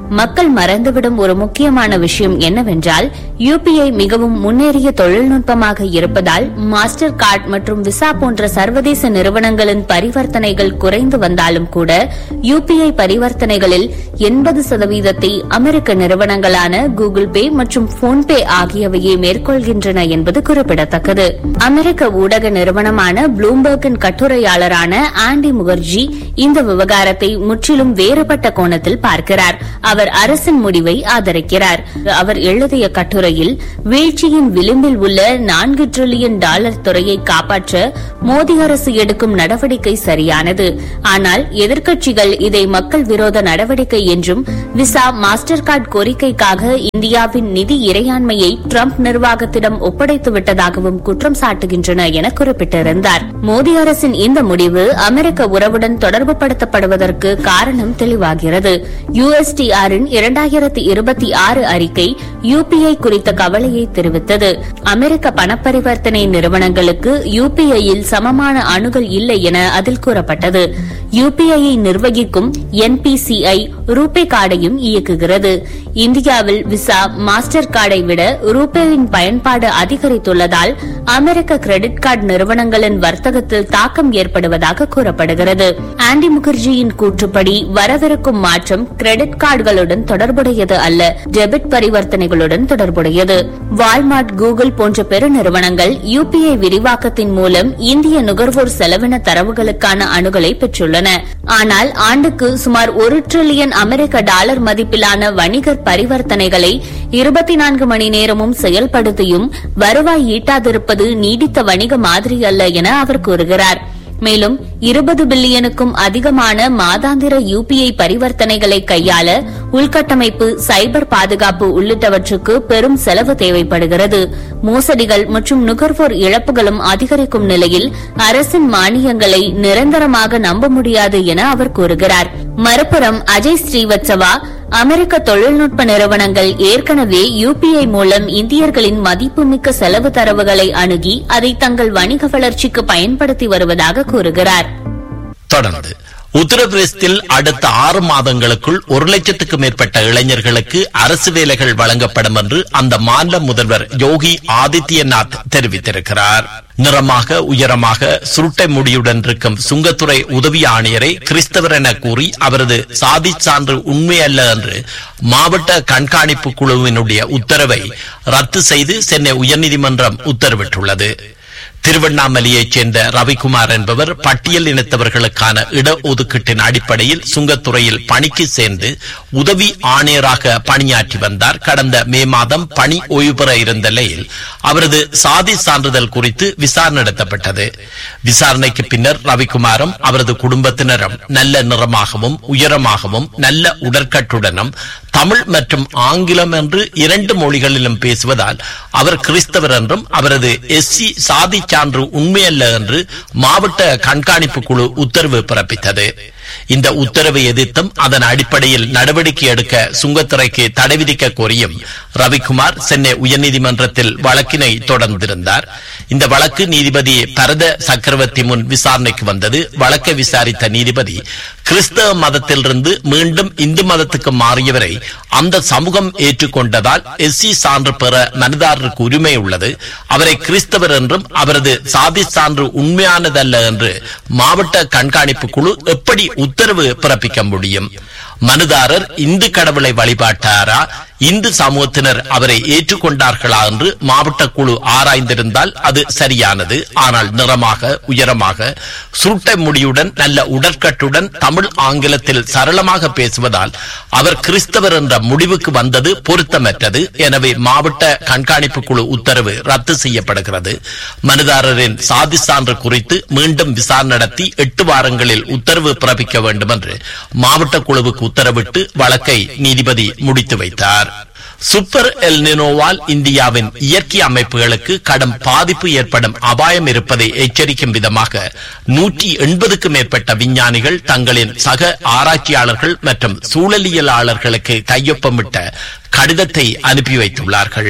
L: மக்கள் மறந்துவிடும் ஒரு முக்கியமான விஷயம் என்னவென்றால் யுபிஐ மிகவும் முன்னேறிய தொழில்நுட்பமாக இருப்பதால் மாஸ்டர் கார்டு மற்றும் விசா போன்ற சர்வதேச நிறுவனங்களின் பரிவர்த்தனைகள் குறைந்து வந்தாலும் கூட யுபிஐ பரிவர்த்தனைகளில் எண்பது சதவீதத்தை அமெரிக்க நிறுவனங்களான கூகுள் பே மற்றும் போன்பே ஆகியவையே மேற்கொள்கின்றன என்பது குறிப்பிடத்தக்கது அமெரிக்க ஊடக நிறுவனமான ப்ளூம்பர்கின் கட்டுரையாளரான ஆண்டி முகர்ஜி இந்த விவகாரத்தை முற்றிலும் வேறுபட்ட கோணத்தில் பார்க்கிறார் அவர் அரசின் முடிவை ஆதரிக்கிறார் அவர் எழுதிய கட்டுரையில் வீழ்ச்சியின் விளிம்பில் உள்ள நான்கு டிரில்லியன் டாலர் துறையை காப்பாற்ற மோடி அரசு எடுக்கும் நடவடிக்கை சரியானது ஆனால் எதிர்க்கட்சிகள் இதை மக்கள் விரோத நடவடிக்கை என்றும் விசா மாஸ்டர் கார்டு கோரிக்கைக்காக இந்தியாவின் நிதி இறையாண்மையை ட்ரம்ப் நிர்வாகத்திடம் ஒப்படைத்து விட்டதாகவும் குற்றம் சாட்டுகின்றன என குறிப்பிட்டிருந்தார் மோடி அரசின் இந்த முடிவு அமெரிக்க உறவுடன் தொடர்பு படுத்தப்படுவதற்கு காரணம் தெளிவாகிறது யுஎஸ்டிஆரின் இரண்டாயிரத்தி இருபத்தி ஆறு அறிக்கை யுபிஐ குறித்த கவலையை தெரிவித்தது அமெரிக்க பணப்பரிவர்த்தனை நிறுவனங்களுக்கு யுபிஐயில் சமமான அணுகல் இல்லை என அதில் கூறப்பட்டது யுபிஐயை நிர்வகிக்கும் என்பிசிஐ ரூபே கார்டையும் இயக்குகிறது இந்தியாவில் விசா மாஸ்டர் கார்டை விட ரூபேவின் பயன்பாடு அதிகரித்துள்ளதால் அமெரிக்க கிரெடிட் கார்டு நிறுவனங்களின் வர்த்தகத்தில் தாக்கம் ஏற்படுவதாக கூறப்படுகிறது ஆண்டி முகர்ஜியின் கூற்றுப்படி வரவிருக்கும் மாற்றம் கிரெடிட் கார்டுகளுடன் தொடர்புடையது அல்ல டெபிட் பரிவர்த்தனைகளுடன் தொடர்புடையது வால்மார்ட் கூகுள் போன்ற பெருநிறுவனங்கள் யுபிஐ விரிவாக்கத்தின் மூலம் இந்திய நுகர்வோர் செலவின தரவுகளுக்கான அணுகலை பெற்றுள்ளன ஆனால் ஆண்டுக்கு சுமார் ஒரு டிரில்லியன் அமெரிக்க டாலர் மதிப்பிலான வணிகர் பரிவர்த்தனைகளை இருபத்தி நான்கு மணி நேரமும் செயல்படுத்தியும் வருவாய் ஈட்டாதிருப்பது நீடித்த வணிக மாதிரி அல்ல என அவர் கூறுகிறார் மேலும் இருபது பில்லியனுக்கும் அதிகமான மாதாந்திர யுபிஐ பரிவர்த்தனைகளை கையாள உள்கட்டமைப்பு சைபர் பாதுகாப்பு உள்ளிட்டவற்றுக்கு பெரும் செலவு தேவைப்படுகிறது மோசடிகள் மற்றும் நுகர்வோர் இழப்புகளும் அதிகரிக்கும் நிலையில் அரசின் மானியங்களை நிரந்தரமாக நம்ப முடியாது என அவர் கூறுகிறார் மறுபுறம் அஜய் ஸ்ரீவத்சவா அமெரிக்க தொழில்நுட்ப நிறுவனங்கள் ஏற்கனவே யுபிஐ மூலம் இந்தியர்களின் மதிப்புமிக்க செலவு தரவுகளை அணுகி அதை தங்கள் வணிக வளர்ச்சிக்கு பயன்படுத்தி வருவதாக கூறுகிறார்
A: தொடர்ந்து உத்தரப்பிரதேசத்தில் அடுத்த ஆறு மாதங்களுக்குள் ஒரு லட்சத்துக்கு மேற்பட்ட இளைஞர்களுக்கு அரசு வேலைகள் வழங்கப்படும் என்று அந்த மாநில முதல்வர் யோகி ஆதித்யநாத் தெரிவித்திருக்கிறார் நிறமாக உயரமாக சுருட்டை முடியுடன் இருக்கும் சுங்கத்துறை உதவி ஆணையரை கிறிஸ்தவர் என கூறி அவரது சாதி சான்று உண்மையல்ல என்று மாவட்ட கண்காணிப்பு குழுவினுடைய உத்தரவை ரத்து செய்து சென்னை உயர்நீதிமன்றம் உத்தரவிட்டுள்ளது திருவண்ணாமலையைச் சேர்ந்த ரவிக்குமார் என்பவர் பட்டியல் இனத்தவர்களுக்கான இடஒதுக்கீட்டின் அடிப்படையில் சுங்கத்துறையில் பணிக்கு சேர்ந்து உதவி ஆணையராக பணியாற்றி வந்தார் கடந்த மே மாதம் பணி ஓய்வு பெற இருந்த நிலையில் அவரது சாதி சான்றிதழ் குறித்து விசாரணை நடத்தப்பட்டது விசாரணைக்கு பின்னர் ரவிக்குமாரும் அவரது குடும்பத்தினரும் நல்ல நிறமாகவும் உயரமாகவும் நல்ல உடற்கட்டுடனும் தமிழ் மற்றும் ஆங்கிலம் என்று இரண்டு மொழிகளிலும் பேசுவதால் அவர் கிறிஸ்தவர் என்றும் அவரது எஸ்சி சாதி சான்று உண்மையல்ல என்று மாவட்ட கண்காணிப்பு குழு உத்தரவு பிறப்பித்தது இந்த உத்தரவை எதிர்த்தும் அதன் அடிப்படையில் நடவடிக்கை எடுக்க சுங்கத்துறைக்கு தடை விதிக்க கோரியும் ரவிக்குமார் சென்னை உயர்நீதிமன்றத்தில் வழக்கினை தொடர்ந்திருந்தார் இந்த வழக்கு நீதிபதி பரத சக்கரவர்த்தி முன் விசாரணைக்கு வந்தது வழக்கை விசாரித்த நீதிபதி கிறிஸ்தவ மதத்திலிருந்து மீண்டும் இந்து மதத்துக்கு மாறியவரை அந்த சமூகம் ஏற்றுக்கொண்டதால் எஸ்சி சான்று பெற மனதாரருக்கு உரிமை உள்ளது அவரை கிறிஸ்தவர் என்றும் அவரது சாதி சான்று உண்மையானதல்ல என்று மாவட்ட கண்காணிப்பு குழு எப்படி உத்தரவு பிறப்பிக்க முடியும் மனுதாரர் இந்து கடவுளை வழிபாட்டாரா இந்து சமூகத்தினர் அவரை ஏற்றுக்கொண்டார்களா என்று மாவட்ட குழு ஆராய்ந்திருந்தால் அது சரியானது ஆனால் நிறமாக உயரமாக சுருட்டை முடியுடன் நல்ல உடற்கட்டுடன் தமிழ் ஆங்கிலத்தில் சரளமாக பேசுவதால் அவர் கிறிஸ்தவர் என்ற முடிவுக்கு வந்தது பொருத்தமற்றது எனவே மாவட்ட கண்காணிப்பு குழு உத்தரவு ரத்து செய்யப்படுகிறது மனுதாரரின் சாதி சான்று குறித்து மீண்டும் விசாரணை நடத்தி எட்டு வாரங்களில் உத்தரவு பிறப்பிக்க வேண்டும் என்று மாவட்ட குழுவுக்கு உத்தரவிட்டு வழக்கை நீதிபதி முடித்து வைத்தார் சூப்பர் எல்னினோவால் இந்தியாவின் இயற்கை அமைப்புகளுக்கு கடும் பாதிப்பு ஏற்படும் அபாயம் இருப்பதை எச்சரிக்கும் விதமாக நூற்றி எண்பதுக்கும் மேற்பட்ட விஞ்ஞானிகள் தங்களின் சக ஆராய்ச்சியாளர்கள் மற்றும் சூழலியலாளர்களுக்கு கையொப்பமிட்ட கடிதத்தை அனுப்பி வைத்துள்ளார்கள்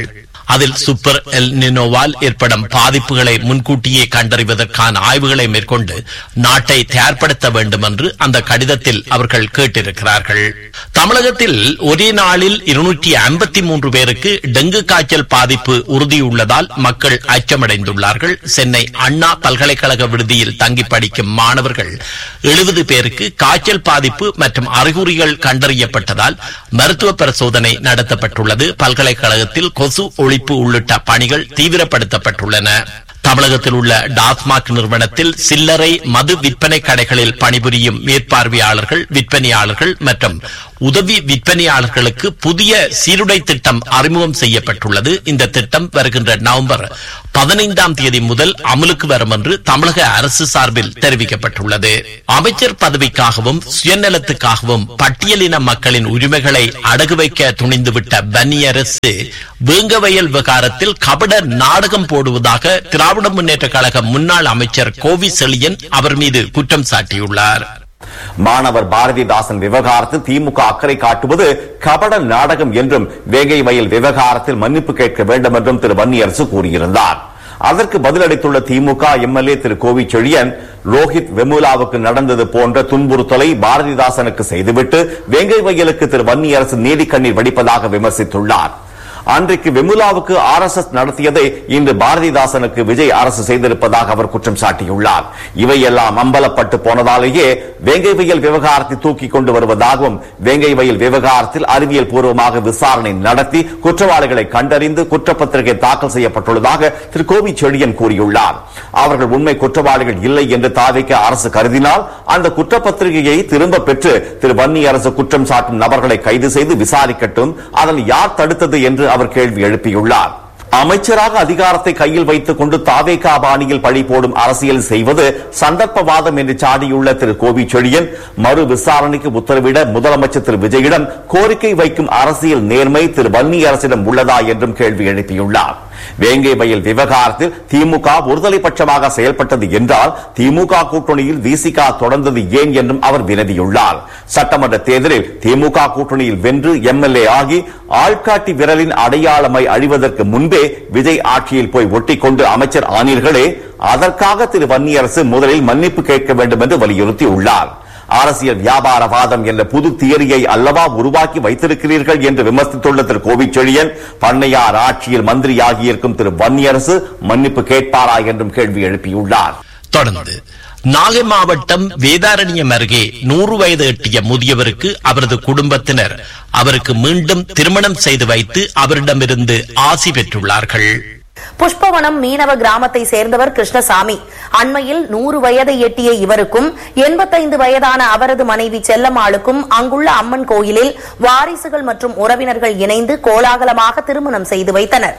A: அதில் சூப்பர் எல் நினோவால் ஏற்படும் பாதிப்புகளை முன்கூட்டியே கண்டறிவதற்கான ஆய்வுகளை மேற்கொண்டு நாட்டை தயார்படுத்த வேண்டும் என்று அந்த கடிதத்தில் அவர்கள் கேட்டிருக்கிறார்கள் தமிழகத்தில் ஒரே நாளில் இருநூற்றி ஐம்பத்தி மூன்று பேருக்கு டெங்கு காய்ச்சல் பாதிப்பு உறுதியுள்ளதால் மக்கள் அச்சமடைந்துள்ளார்கள் சென்னை அண்ணா பல்கலைக்கழக விடுதியில் தங்கி படிக்கும் மாணவர்கள் எழுபது பேருக்கு காய்ச்சல் பாதிப்பு மற்றும் அறிகுறிகள் கண்டறியப்பட்டதால் மருத்துவ பரிசோதனை நடத்தப்பட்டுள்ளது பல்கலைக்கழகத்தில் கொசு ஒழிப்பு உள்ளிட்ட பணிகள் தீவிரப்படுத்தப்பட்டுள்ளன தமிழகத்தில் உள்ள டாஸ்மாக் நிறுவனத்தில் சில்லறை மது விற்பனை கடைகளில் பணிபுரியும் மேற்பார்வையாளர்கள் விற்பனையாளர்கள் மற்றும் உதவி விற்பனையாளர்களுக்கு புதிய சீருடை திட்டம் அறிமுகம் செய்யப்பட்டுள்ளது இந்த திட்டம் வருகின்ற நவம்பர் பதினைந்தாம் தேதி முதல் அமலுக்கு வரும் என்று தமிழக அரசு சார்பில் தெரிவிக்கப்பட்டுள்ளது அமைச்சர் பதவிக்காகவும் சுயநலத்துக்காகவும் பட்டியலின மக்களின் உரிமைகளை அடகு வைக்க துணிந்துவிட்ட பன்னி அரசு வேங்கவயல் விகாரத்தில் கபட நாடகம் போடுவதாக திராவிட முன்னேற்ற கழக முன்னாள் அமைச்சர் கோவி செழியன் அவர் மீது குற்றம் சாட்டியுள்ளார்
E: மாணவர் பாரதிதாசன் விவகாரத்தில் திமுக அக்கறை காட்டுவது கபட நாடகம் என்றும் வேங்கை வயல் விவகாரத்தில் மன்னிப்பு கேட்க வேண்டும் என்றும் திரு வன்னியரசு கூறியிருந்தார் அதற்கு பதிலளித்துள்ள திமுக எம்எல்ஏ திரு கோவி செழியன் ரோஹித் வெமுலாவுக்கு நடந்தது போன்ற துன்புறுத்தலை பாரதிதாசனுக்கு செய்துவிட்டு வேங்கை வயலுக்கு திரு வன்னியரசு நீதிக்கண்ணீர் வடிப்பதாக விமர்சித்துள்ளார் அன்றைக்கு வெமுலாவுக்கு ஆர் எஸ் எஸ் நடத்தியதை இன்று பாரதிதாசனுக்கு விஜய் அரசு செய்திருப்பதாக அவர் குற்றம் சாட்டியுள்ளார் இவையெல்லாம் அம்பலப்பட்டு போனதாலேயே வேங்கை வயல் விவகாரத்தை தூக்கி கொண்டு வருவதாகவும் வேங்கை வயல் விவகாரத்தில் அறிவியல் பூர்வமாக விசாரணை நடத்தி குற்றவாளிகளை கண்டறிந்து குற்றப்பத்திரிகை தாக்கல் செய்யப்பட்டுள்ளதாக திரு கோவி செழியன் கூறியுள்ளார் அவர்கள் உண்மை குற்றவாளிகள் இல்லை என்று தாவிக்க அரசு கருதினால் அந்த குற்றப்பத்திரிகையை திரும்ப பெற்று திரு வன்னி அரசு குற்றம் சாட்டும் நபர்களை கைது செய்து விசாரிக்கட்டும் அதனை யார் தடுத்தது என்று அவர் கேள்வி எழுப்பியுள்ளார் அமைச்சராக அதிகாரத்தை கையில் வைத்துக் கொண்டு தாவேகா பாணியில் பழி போடும் அரசியல் செய்வது சந்தர்ப்பவாதம் என்று சாடியுள்ள திரு கோவி செழியன் மறு விசாரணைக்கு உத்தரவிட முதலமைச்சர் திரு விஜயிடம் கோரிக்கை வைக்கும் அரசியல் நேர்மை திரு வன்னி அரசிடம் உள்ளதா என்றும் கேள்வி எழுப்பியுள்ளார் வேங்கை வயல் விவகாரத்தில் திமுக ஒருதலை பட்சமாக செயல்பட்டது என்றால் திமுக கூட்டணியில் விசிக தொடர்ந்தது ஏன் என்றும் அவர் வினவியுள்ளார் சட்டமன்ற தேர்தலில் திமுக கூட்டணியில் வென்று எம்எல்ஏ ஆகி ஆள்காட்டி விரலின் அடையாளமை அழிவதற்கு முன்பே விஜய் ஆட்சியில் போய் ஒட்டிக்கொண்டு அமைச்சர் ஆனீர்களே அதற்காக திரு வன்னியரசு முதலில் மன்னிப்பு கேட்க வேண்டும் என்று வலியுறுத்தியுள்ளார் அரசியல் வியாபாரவாதம் என்ற புது தியரியை அல்லவா உருவாக்கி வைத்திருக்கிறீர்கள் என்று விமர்சித்துள்ள திரு கோவிச்செழியன் பண்ணையார் ஆட்சியில் மந்திரியாகியிருக்கும் திரு வன்னியரசு மன்னிப்பு கேட்பாரா என்றும் கேள்வி எழுப்பியுள்ளார்
A: தொடர்ந்து நாகை மாவட்டம் வேதாரண்யம் அருகே நூறு வயது எட்டிய முதியவருக்கு அவரது குடும்பத்தினர் அவருக்கு மீண்டும் திருமணம் செய்து வைத்து அவரிடமிருந்து ஆசி பெற்றுள்ளார்கள்
F: புஷ்பவனம் மீனவ கிராமத்தை சேர்ந்தவர் கிருஷ்ணசாமி அண்மையில் நூறு வயதை எட்டிய இவருக்கும் எண்பத்தைந்து வயதான அவரது மனைவி செல்லம்மாளுக்கும் அங்குள்ள அம்மன் கோயிலில் வாரிசுகள் மற்றும் உறவினர்கள் இணைந்து கோலாகலமாக திருமணம் செய்து வைத்தனர்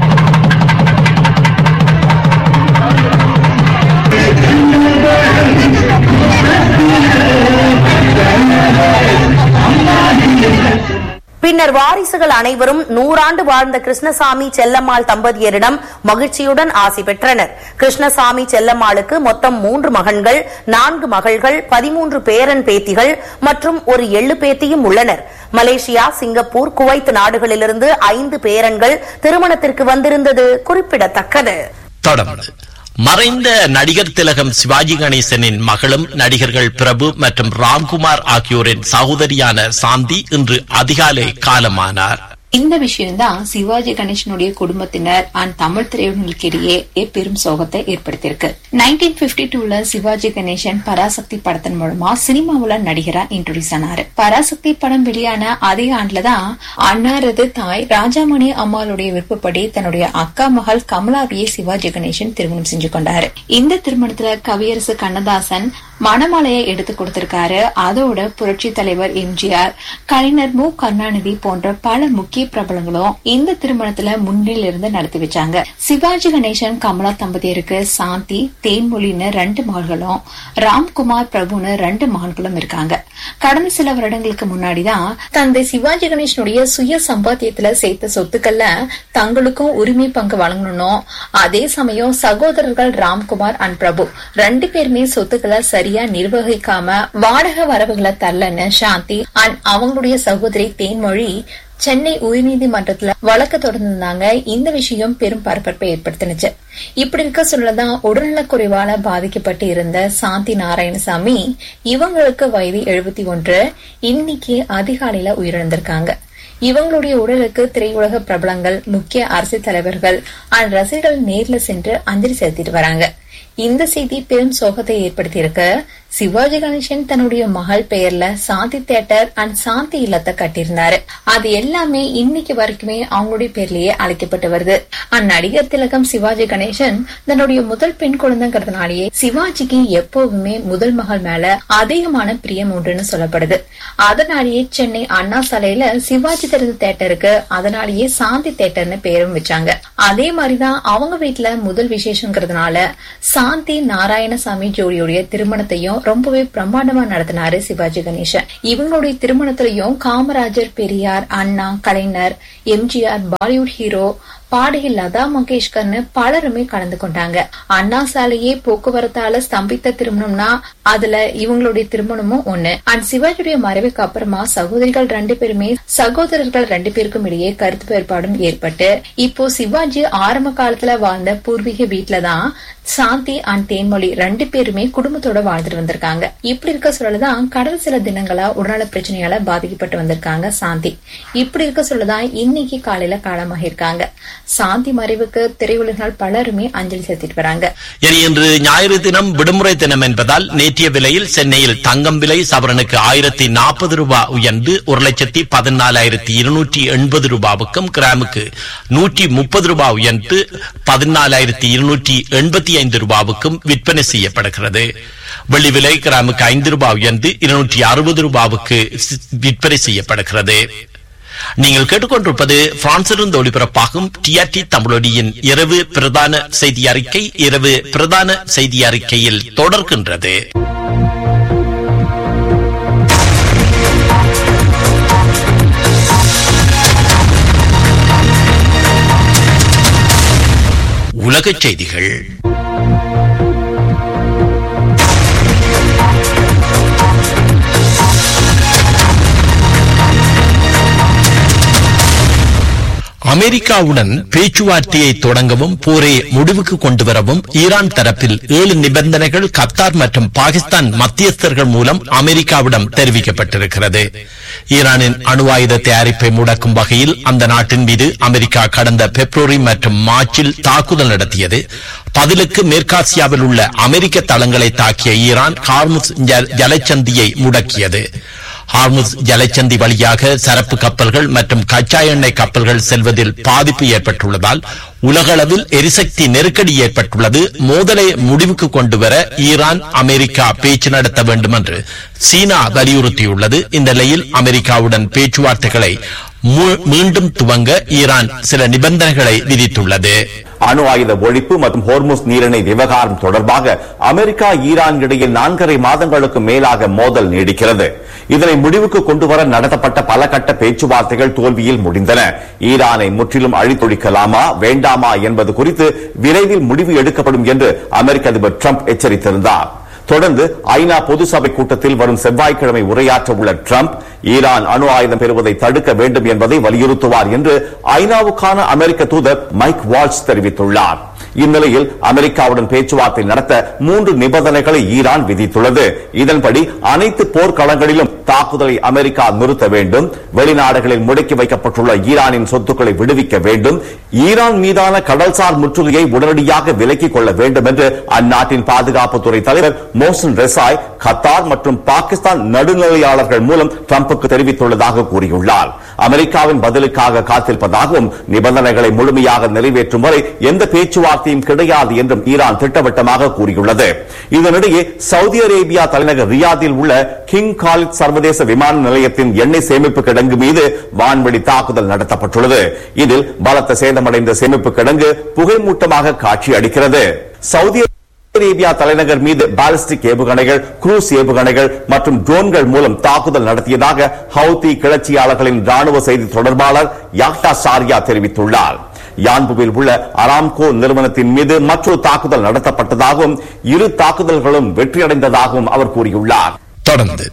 F: பின்னர் வாரிசுகள் அனைவரும் நூறாண்டு வாழ்ந்த கிருஷ்ணசாமி செல்லம்மாள் தம்பதியரிடம் மகிழ்ச்சியுடன் ஆசி பெற்றனர் கிருஷ்ணசாமி செல்லம்மாளுக்கு மொத்தம் மூன்று மகன்கள் நான்கு மகள்கள் பதிமூன்று பேரன் பேத்திகள் மற்றும் ஒரு எள்ளு பேத்தியும் உள்ளனர் மலேசியா சிங்கப்பூர் குவைத் நாடுகளிலிருந்து ஐந்து பேரன்கள் திருமணத்திற்கு வந்திருந்தது குறிப்பிடத்தக்கது
A: தொடர்ந்து மறைந்த நடிகர் திலகம் சிவாஜி கணேசனின் மகளும் நடிகர்கள் பிரபு மற்றும் ராம்குமார் ஆகியோரின் சகோதரியான சாந்தி இன்று அதிகாலை காலமானார்
M: இந்த விஷயம்தான் சிவாஜி கணேசனுடைய குடும்பத்தினர் அண்ட் தமிழ் திரையுடர்களுக்கு இடையே பெரும் சோகத்தை ஏற்படுத்தியிருக்கு நைன்டீன் பிப்டி டூல சிவாஜி கணேசன் பராசக்தி படத்தின் மூலமா சினிமாவுல நடிகரா இன்ட்ரோடியூஸ் ஆனாரு பராசக்தி படம் வெளியான அதே ஆண்டுலதான் அன்னாரது தாய் ராஜாமணி அம்மாளுடைய விருப்பப்படி தன்னுடைய அக்கா மகள் கமலாவியை சிவாஜி கணேசன் திருமணம் செஞ்சு கொண்டாரு இந்த திருமணத்துல கவியரசு கண்ணதாசன் மணமாலையை எடுத்து கொடுத்திருக்காரு அதோட புரட்சி தலைவர் எம்ஜிஆர் கலைஞர் மு கருணாநிதி போன்ற பல முக்கிய பிரபலங்களும் இந்த திருமணத்துல முன்னில் இருந்து நடத்தி வச்சாங்க சிவாஜி கணேசன் கமலா தம்பதியருக்கு சாந்தி தேன்மொழின்னு ரெண்டு மகள்களும் ராம்குமார் பிரபுன்னு ரெண்டு மகன்களும் இருக்காங்க கடந்த சில வருடங்களுக்கு முன்னாடிதான் தந்தை சிவாஜி கணேசனுடைய சுய சம்பாத்தியத்துல சேர்த்த சொத்துக்கள்ல தங்களுக்கும் உரிமை பங்கு வழங்கணும் அதே சமயம் சகோதரர்கள் ராம்குமார் அண்ட் பிரபு ரெண்டு பேருமே சொத்துக்களை சரியா நிர்வகிக்காம வாடகை வரவுகளை தரலன்னு சாந்தி அண்ட் அவங்களுடைய சகோதரி தேன்மொழி சென்னை உயர்நீதிமன்றத்துல வழக்கு தொடர்ந்திருந்தாங்க இந்த விஷயம் பெரும் பரபரப்பை ஏற்படுத்தினுச்சு இப்படி இருக்க சொல்லதான் உடல்நலக்குறைவால பாதிக்கப்பட்டு இருந்த சாந்தி நாராயணசாமி இவங்களுக்கு வயது எழுபத்தி ஒன்று இன்னைக்கு அதிகாலையில உயிரிழந்திருக்காங்க இவங்களுடைய உடலுக்கு திரையுலக பிரபலங்கள் முக்கிய அரசியல் தலைவர்கள் அண்ட் ரசிகர்கள் நேர்ல சென்று அஞ்சலி செலுத்திட்டு வராங்க இந்த செய்தி பெரும் சோகத்தை ஏற்படுத்தியிருக்க சிவாஜி கணேசன் தன்னுடைய மகள் பெயர்ல சாந்தி தியேட்டர் அண்ட் சாந்தி இல்லத்தை கட்டியிருந்தாரு அது எல்லாமே இன்னைக்கு வரைக்குமே அவங்களுடைய பேர்லயே அழைக்கப்பட்டு வருது அந்நடிகர் திலகம் சிவாஜி கணேசன் தன்னுடைய முதல் பெண் குழந்தைங்கிறதுனாலேயே சிவாஜிக்கு எப்போதுமே முதல் மகள் மேல அதிகமான பிரியம் உண்டுன்னு சொல்லப்படுது அதனாலேயே சென்னை அண்ணா சாலையில சிவாஜி திறந்த தேட்டருக்கு அதனாலேயே சாந்தி தேட்டர்னு பேரும் வச்சாங்க அதே மாதிரிதான் அவங்க வீட்டுல முதல் விசேஷங்கிறதுனால சாந்தி நாராயணசாமி ஜோடியுடைய திருமணத்தையும் ரொம்பவே பிரம்மாண்டமா நடத்தினாரு சிவாஜி கணேசன் இவங்களுடைய திருமணத்திலையும் காமராஜர் பெரியார் அண்ணா கலைஞர் எம்ஜிஆர் பாலிவுட் ஹீரோ பாடகி லதா மங்கேஷ்கர்னு பலருமே கலந்து கொண்டாங்க அண்ணா சாலையே போக்குவரத்தால ஸ்தம்பித்த திருமணம்னா அதுல இவங்களுடைய திருமணமும் ஒண்ணு அண்ட் சிவாஜியுடைய மறைவுக்கு அப்புறமா சகோதரிகள் ரெண்டு பேருமே சகோதரர்கள் ரெண்டு பேருக்கும் இடையே கருத்து வேறுபாடும் ஏற்பட்டு இப்போ சிவாஜி ஆரம்ப காலத்துல வாழ்ந்த பூர்வீக வீட்டுலதான் சாந்தி அண்ட் தேன்மொழி ரெண்டு பேருமே குடும்பத்தோட வாழ்ந்துட்டு வந்திருக்காங்க இப்படி இருக்க சொல்லதான் கடல் சில தினங்களா உடல்நல பிரச்சனையால பாதிக்கப்பட்டு வந்திருக்காங்க சாந்தி இப்படி இருக்க சொல்லதான் இன்னைக்கு காலையில காலமாக இருக்காங்க சாந்தி மறைவுக்கு திரையுலகினால் பலருமே அஞ்சலி செலுத்திட்டு வராங்க
A: இனி இன்று ஞாயிறு தினம் விடுமுறை தினம் என்பதால் நேற்றைய விலையில் சென்னையில் தங்கம் விலை சவரனுக்கு ஆயிரத்தி நாற்பது ரூபாய் உயர்ந்து ஒரு லட்சத்தி பதினாலாயிரத்தி இருநூற்றி எண்பது ரூபாவுக்கும் கிராமுக்கு நூற்றி முப்பது ரூபாய் உயர்ந்து பதினாலாயிரத்தி இருநூற்றி எண்பத்தி ஐந்து ரூபாவுக்கும் விற்பனை செய்யப்படுகிறது வெள்ளி விலை கிராமுக்கு ஐந்து ரூபாய் உயர்ந்து இருநூற்றி அறுபது ரூபாவுக்கு சி- விற்பனை செய்யப்படுகிறது நீங்கள் கேட்டுக்கொண்டிருப்பது பிரான்சிலிருந்து ஒளிபரப்பாகும் டிஆர்டி தமிழொலியின் இரவு பிரதான செய்தி அறிக்கை இரவு பிரதான செய்தி அறிக்கையில் தொடர்கின்றது உலகச் செய்திகள் அமெரிக்காவுடன் பேச்சுவார்த்தையை தொடங்கவும் போரை முடிவுக்கு கொண்டு வரவும் ஈரான் தரப்பில் ஏழு நிபந்தனைகள் கத்தார் மற்றும் பாகிஸ்தான் மத்தியஸ்தர்கள் மூலம் அமெரிக்காவிடம் தெரிவிக்கப்பட்டிருக்கிறது ஈரானின் அணு ஆயுத தயாரிப்பை முடக்கும் வகையில் அந்த நாட்டின் மீது அமெரிக்கா கடந்த பிப்ரவரி மற்றும் மார்ச்சில் தாக்குதல் நடத்தியது பதிலுக்கு மேற்காசியாவில் உள்ள அமெரிக்க தளங்களை தாக்கிய ஈரான் ஹார்முஸ் ஜல- ஜலச்சந்தியை முடக்கியது ஹார்முஸ் ஜலச்சந்தி வழியாக சரக்கு கப்பல்கள் மற்றும் கச்சா எண்ணெய் கப்பல்கள் செல்வதில் பாதிப்பு ஏற்பட்டுள்ளதால் உலகளவில் எரிசக்தி நெருக்கடி ஏற்பட்டுள்ளது மோதலை முடிவுக்கு கொண்டு வர ஈரான் அமெரிக்கா பேச்சு நடத்த வேண்டும் என்று சீனா வலியுறுத்தியுள்ளது இந்த நிலையில் அமெரிக்காவுடன் பேச்சுவார்த்தைகளை மீ- மீண்டும் துவங்க ஈரான் சில நிபந்தனைகளை விதித்துள்ளது
E: அணு ஆயுத ஒழிப்பு மற்றும் ஹோர்முஸ் நீரிணை விவகாரம் தொடர்பாக அமெரிக்கா ஈரான் இடையே நான்கரை மாதங்களுக்கு மேலாக மோதல் நீடிக்கிறது இதனை முடிவுக்கு கொண்டுவர நடத்தப்பட்ட பல கட்ட பேச்சுவார்த்தைகள் தோல்வியில் முடிந்தன ஈரானை முற்றிலும் அழித்தொழிக்கலாமா வேண்டாமா என்பது குறித்து விரைவில் முடிவு எடுக்கப்படும் என்று அமெரிக்க அதிபர் ட்ரம்ப் எச்சரித்திருந்தார் தொடர்ந்து ஐநா பொதுசபை கூட்டத்தில் வரும் செவ்வாய்க்கிழமை உரையாற்ற உள்ள ட்ரம்ப் ஈரான் அணு ஆயுதம் பெறுவதை தடுக்க வேண்டும் என்பதை வலியுறுத்துவார் என்று ஐநாவுக்கான அமெரிக்க தூதர் மைக் வால்ஸ் தெரிவித்துள்ளார் இந்நிலையில் அமெரிக்காவுடன் பேச்சுவார்த்தை நடத்த மூன்று நிபந்தனைகளை ஈரான் விதித்துள்ளது இதன்படி அனைத்து போர்க்களங்களிலும் தாக்குதலை அமெரிக்கா நிறுத்த வேண்டும் வெளிநாடுகளில் முடக்கி வைக்கப்பட்டுள்ள ஈரானின் சொத்துக்களை விடுவிக்க வேண்டும் ஈரான் மீதான கடல்சார் முற்றுகையை உடனடியாக விலக்கிக் கொள்ள வேண்டும் என்று அந்நாட்டின் பாதுகாப்புத்துறை தலைவர் மோசன் ரெசாய் கத்தார் மற்றும் பாகிஸ்தான் நடுநிலையாளர்கள் மூலம் ட்ரம்புக்கு தெரிவித்துள்ளதாக கூறியுள்ளார் அமெரிக்காவின் பதிலுக்காக காத்திருப்பதாகவும் நிபந்தனைகளை முழுமையாக நிறைவேற்றும் வரை எந்த பேச்சுவார்த்தையும் கிடையாது என்றும் ஈரான் திட்டவட்டமாக கூறியுள்ளது இதனிடையே சவுதி அரேபியா தலைநகர் ரியாதில் உள்ள கிங் காலித் சர்வதேச விமான நிலையத்தின் எண்ணெய் சேமிப்பு கிடங்கு மீது வான்வெளி தாக்குதல் நடத்தப்பட்டுள்ளது இதில் பலத்த சேதமடைந்த சேமிப்பு கிடங்கு புகைமூட்டமாக காட்சி அளிக்கிறது சவுதி அரேபியா தலைநகர் மீது பாலிஸ்டிக் ஏவுகணைகள் குரூஸ் ஏவுகணைகள் மற்றும் ட்ரோன்கள் மூலம் தாக்குதல் நடத்தியதாக ஹவுதி கிளர்ச்சியாளர்களின் ராணுவ செய்தி தொடர்பாளர் யாக்டா சாரியா தெரிவித்துள்ளார் யான்புவில் உள்ள அராம்கோ நிறுவனத்தின் மீது மற்றொரு தாக்குதல் நடத்தப்பட்டதாகவும் இரு தாக்குதல்களும் வெற்றியடைந்ததாகவும் அவர் கூறியுள்ளார்
A: தொடர்ந்து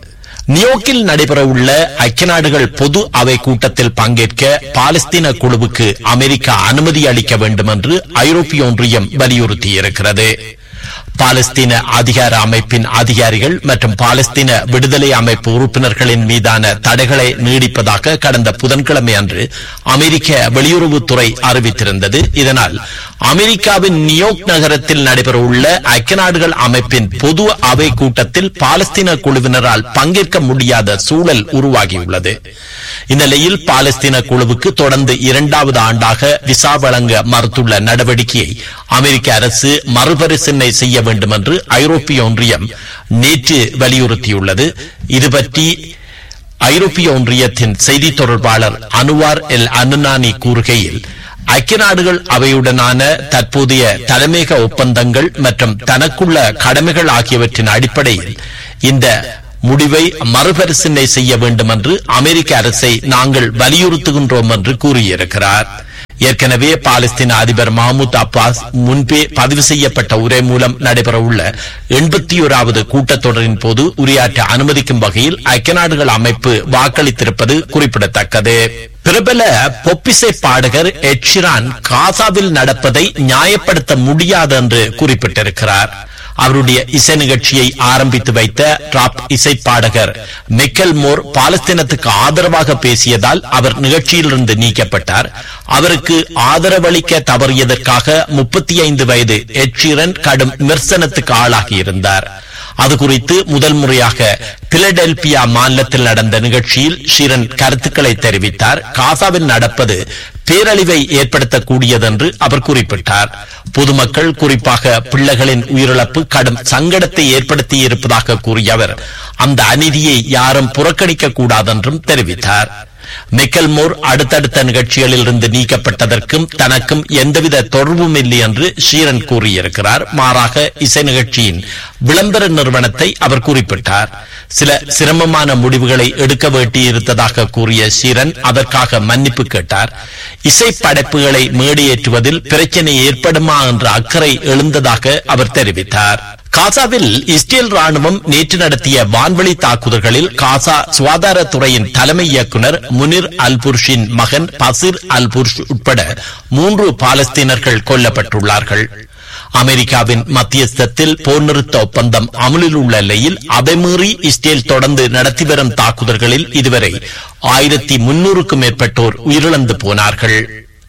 A: நியோக்கில் நடைபெறவுள்ள ஐக்கிய நாடுகள் பொது அவை கூட்டத்தில் பங்கேற்க பாலஸ்தீன குழுவுக்கு அமெரிக்கா அனுமதி அளிக்க வேண்டும் என்று ஐரோப்பிய ஒன்றியம் வலியுறுத்தியிருக்கிறது பாலஸ்தீன அதிகார அமைப்பின் அதிகாரிகள் மற்றும் பாலஸ்தீன விடுதலை அமைப்பு உறுப்பினர்களின் மீதான தடைகளை நீடிப்பதாக கடந்த புதன்கிழமை அன்று அமெரிக்க வெளியுறவுத்துறை அறிவித்திருந்தது இதனால் அமெரிக்காவின் நியோக் நகரத்தில் நடைபெறவுள்ள ஐக்கிய நாடுகள் அமைப்பின் பொது அவை கூட்டத்தில் பாலஸ்தீன குழுவினரால் பங்கேற்க முடியாத சூழல் உருவாகியுள்ளது இந்நிலையில் பாலஸ்தீன குழுவுக்கு தொடர்ந்து இரண்டாவது ஆண்டாக விசா வழங்க மறுத்துள்ள நடவடிக்கையை அமெரிக்க அரசு மறுபரிசீலனை செய்ய வேண்டும் என்று ஐரோப்பிய ஒன்றியம் நேற்று வலியுறுத்தியுள்ளது இது பற்றி ஐரோப்பிய ஒன்றியத்தின் செய்தி தொடர்பாளர் அனுவார் எல் அனுனானி கூறுகையில் ஐக்கிய நாடுகள் அவையுடனான தற்போதைய தலைமையக ஒப்பந்தங்கள் மற்றும் தனக்குள்ள கடமைகள் ஆகியவற்றின் அடிப்படையில் இந்த முடிவை மறுபரிசீலனை செய்ய வேண்டும் என்று அமெரிக்க அரசை நாங்கள் வலியுறுத்துகின்றோம் என்று கூறியிருக்கிறார் ஏற்கனவே பாலஸ்தீன அதிபர் மஹமூத் அப்பாஸ் முன்பே பதிவு செய்யப்பட்ட உரை மூலம் நடைபெறவுள்ள எண்பத்தி ஓராவது கூட்டத்தொடரின் போது உரையாற்ற அனுமதிக்கும் வகையில் ஐக்கிய நாடுகள் அமைப்பு வாக்களித்திருப்பது குறிப்பிடத்தக்கது பிரபல பொப்பிசை பாடகர் எட்ஷிரான் காசாவில் நடப்பதை நியாயப்படுத்த முடியாது என்று குறிப்பிட்டிருக்கிறார் அவருடைய இசை நிகழ்ச்சியை ஆரம்பித்து வைத்த ராப் இசை பாடகர் மெக்கல் மோர் பாலஸ்தீனத்துக்கு ஆதரவாக பேசியதால் அவர் நிகழ்ச்சியிலிருந்து நீக்கப்பட்டார் அவருக்கு ஆதரவளிக்க தவறியதற்காக முப்பத்தி ஐந்து வயது எட்ஷீரன் கடும் விமர்சனத்துக்கு ஆளாகியிருந்தார் அது குறித்து முதல் முறையாக பிலடெல்பியா மாநிலத்தில் நடந்த நிகழ்ச்சியில் ஷீரன் கருத்துக்களை தெரிவித்தார் காசாவில் நடப்பது பேரழிவை ஏற்படுத்தக்கூடியதென்று அவர் குறிப்பிட்டார் பொதுமக்கள் குறிப்பாக பிள்ளைகளின் உயிரிழப்பு கடும் சங்கடத்தை ஏற்படுத்தி இருப்பதாக கூறிய அவர் அந்த அநீதியை யாரும் புறக்கணிக்க கூடாதென்றும் தெரிவித்தார் மெக்கல் மோர் அடுத்தடுத்த நிகழ்ச்சிகளில் இருந்து நீக்கப்பட்டதற்கும் தனக்கும் எந்தவித தொடர்பும் இல்லை என்று ஷீரன் கூறியிருக்கிறார் மாறாக இசை நிகழ்ச்சியின் விளம்பர நிறுவனத்தை அவர் குறிப்பிட்டார் சில சிரமமான முடிவுகளை எடுக்க வேண்டியிருந்ததாக கூறிய ஷீரன் அதற்காக மன்னிப்பு கேட்டார் இசை படைப்புகளை மேடையேற்றுவதில் பிரச்சனை ஏற்படுமா என்ற அக்கறை எழுந்ததாக அவர் தெரிவித்தார் காசாவில் இஸ்ரேல் ராணுவம் நேற்று நடத்திய வான்வழி தாக்குதல்களில் காசா சுகாதாரத்துறையின் தலைமை இயக்குநர் முனிர் அல்புர்ஷின் மகன் பசிர் அல்புர்ஷ் உட்பட மூன்று பாலஸ்தீனர்கள் கொல்லப்பட்டுள்ளார்கள் அமெரிக்காவின் மத்தியஸ்தத்தில் போர் நிறுத்த ஒப்பந்தம் அமலில் உள்ள நிலையில் அதை மீறி இஸ்ரேல் தொடர்ந்து நடத்தி வரும் தாக்குதல்களில் இதுவரை ஆயிரத்தி முன்னூறுக்கும் மேற்பட்டோர் உயிரிழந்து போனார்கள்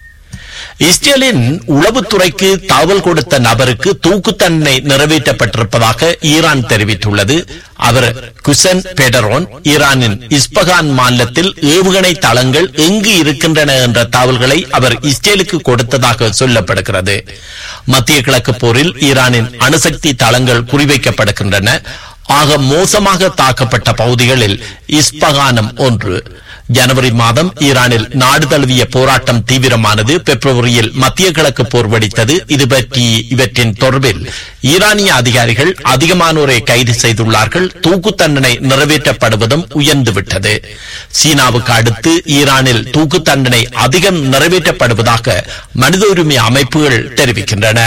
A: இஸ்ரேலின் உளவுத்துறைக்கு தகவல் கொடுத்த நபருக்கு தூக்கு தண்டனை நிறைவேற்றப்பட்டிருப்பதாக ஈரான் தெரிவித்துள்ளது அவர் குசன் பெடரோன் ஈரானின் இஸ்பகான் மாநிலத்தில் ஏவுகணை தளங்கள் எங்கு இருக்கின்றன என்ற தகவல்களை அவர் இஸ்ரேலுக்கு கொடுத்ததாக சொல்லப்படுகிறது மத்திய கிழக்கு போரில் ஈரானின் அணுசக்தி தளங்கள் குறிவைக்கப்படுகின்றன ஆக மோசமாக தாக்கப்பட்ட பகுதிகளில் இஸ்பகானம் ஒன்று ஜனவரி மாதம் ஈரானில் நாடு தழுவிய போராட்டம் தீவிரமானது பிப்ரவரியில் மத்திய கிழக்கு போர் வெடித்தது இது பற்றி இவற்றின் தொடர்பில் ஈரானிய அதிகாரிகள் அதிகமானோரை கைது செய்துள்ளார்கள் தூக்கு தண்டனை நிறைவேற்றப்படுவதும் உயர்ந்துவிட்டது சீனாவுக்கு அடுத்து ஈரானில் தூக்கு தண்டனை அதிகம் நிறைவேற்றப்படுவதாக மனித உரிமை அமைப்புகள் தெரிவிக்கின்றன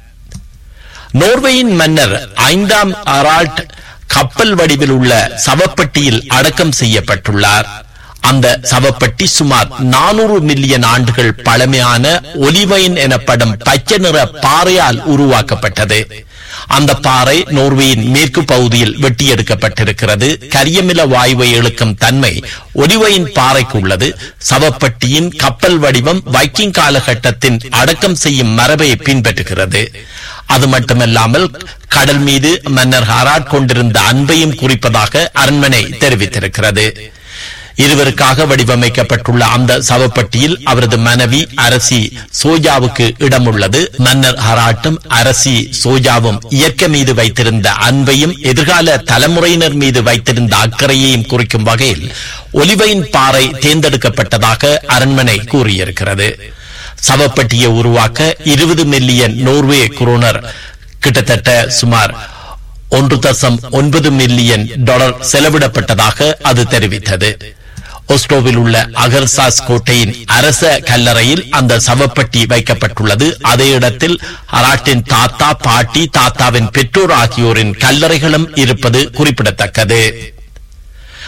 A: நோர்வேயின் மன்னர் ஐந்தாம் அரால்ட் கப்பல் வடிவில் உள்ள சவப்பட்டியில் அடக்கம் செய்யப்பட்டுள்ளார் அந்த சவப்பட்டி சுமார் நானூறு மில்லியன் ஆண்டுகள் பழமையான ஒலிவைன் எனப்படும் பச்சை நிற பாறையால் உருவாக்கப்பட்டது அந்த பாறை நோர்வேயின் மேற்கு பகுதியில் வெட்டியெடுக்கப்பட்டிருக்கிறது கரியமில வாயுவை இழுக்கும் தன்மை ஒலிவையின் பாறைக்கு உள்ளது சவப்பட்டியின் கப்பல் வடிவம் வைக்கிங் காலகட்டத்தின் அடக்கம் செய்யும் மரபை பின்பற்றுகிறது அது மட்டுமல்லாமல் கடல் மீது மன்னர் ஹராட் கொண்டிருந்த அன்பையும் குறிப்பதாக அரண்மனை தெரிவித்திருக்கிறது இருவருக்காக வடிவமைக்கப்பட்டுள்ள அந்த சவப்பட்டியில் அவரது மனைவி அரசி சோஜாவுக்கு இடம் உள்ளது மன்னர் ஹராட்டும் அரசி சோஜாவும் இயற்கை மீது வைத்திருந்த அன்பையும் எதிர்கால தலைமுறையினர் மீது வைத்திருந்த அக்கறையையும் குறிக்கும் வகையில் ஒலிவையின் பாறை தேர்ந்தெடுக்கப்பட்டதாக அரண்மனை கூறியிருக்கிறது சவப்பட்டியை உருவாக்க இருபது மில்லியன் நோர்வே குரோனர் கிட்டத்தட்ட சுமார் ஒன்று தசம் ஒன்பது மில்லியன் டாலர் செலவிடப்பட்டதாக அது தெரிவித்தது ஒஸ்லோவில் உள்ள அகர்சாஸ் கோட்டையின் அரச கல்லறையில் அந்த சவப்பட்டி வைக்கப்பட்டுள்ளது அதே இடத்தில் அராட்டின் தாத்தா பாட்டி தாத்தாவின் பெற்றோர் ஆகியோரின் கல்லறைகளும் இருப்பது குறிப்பிடத்தக்கது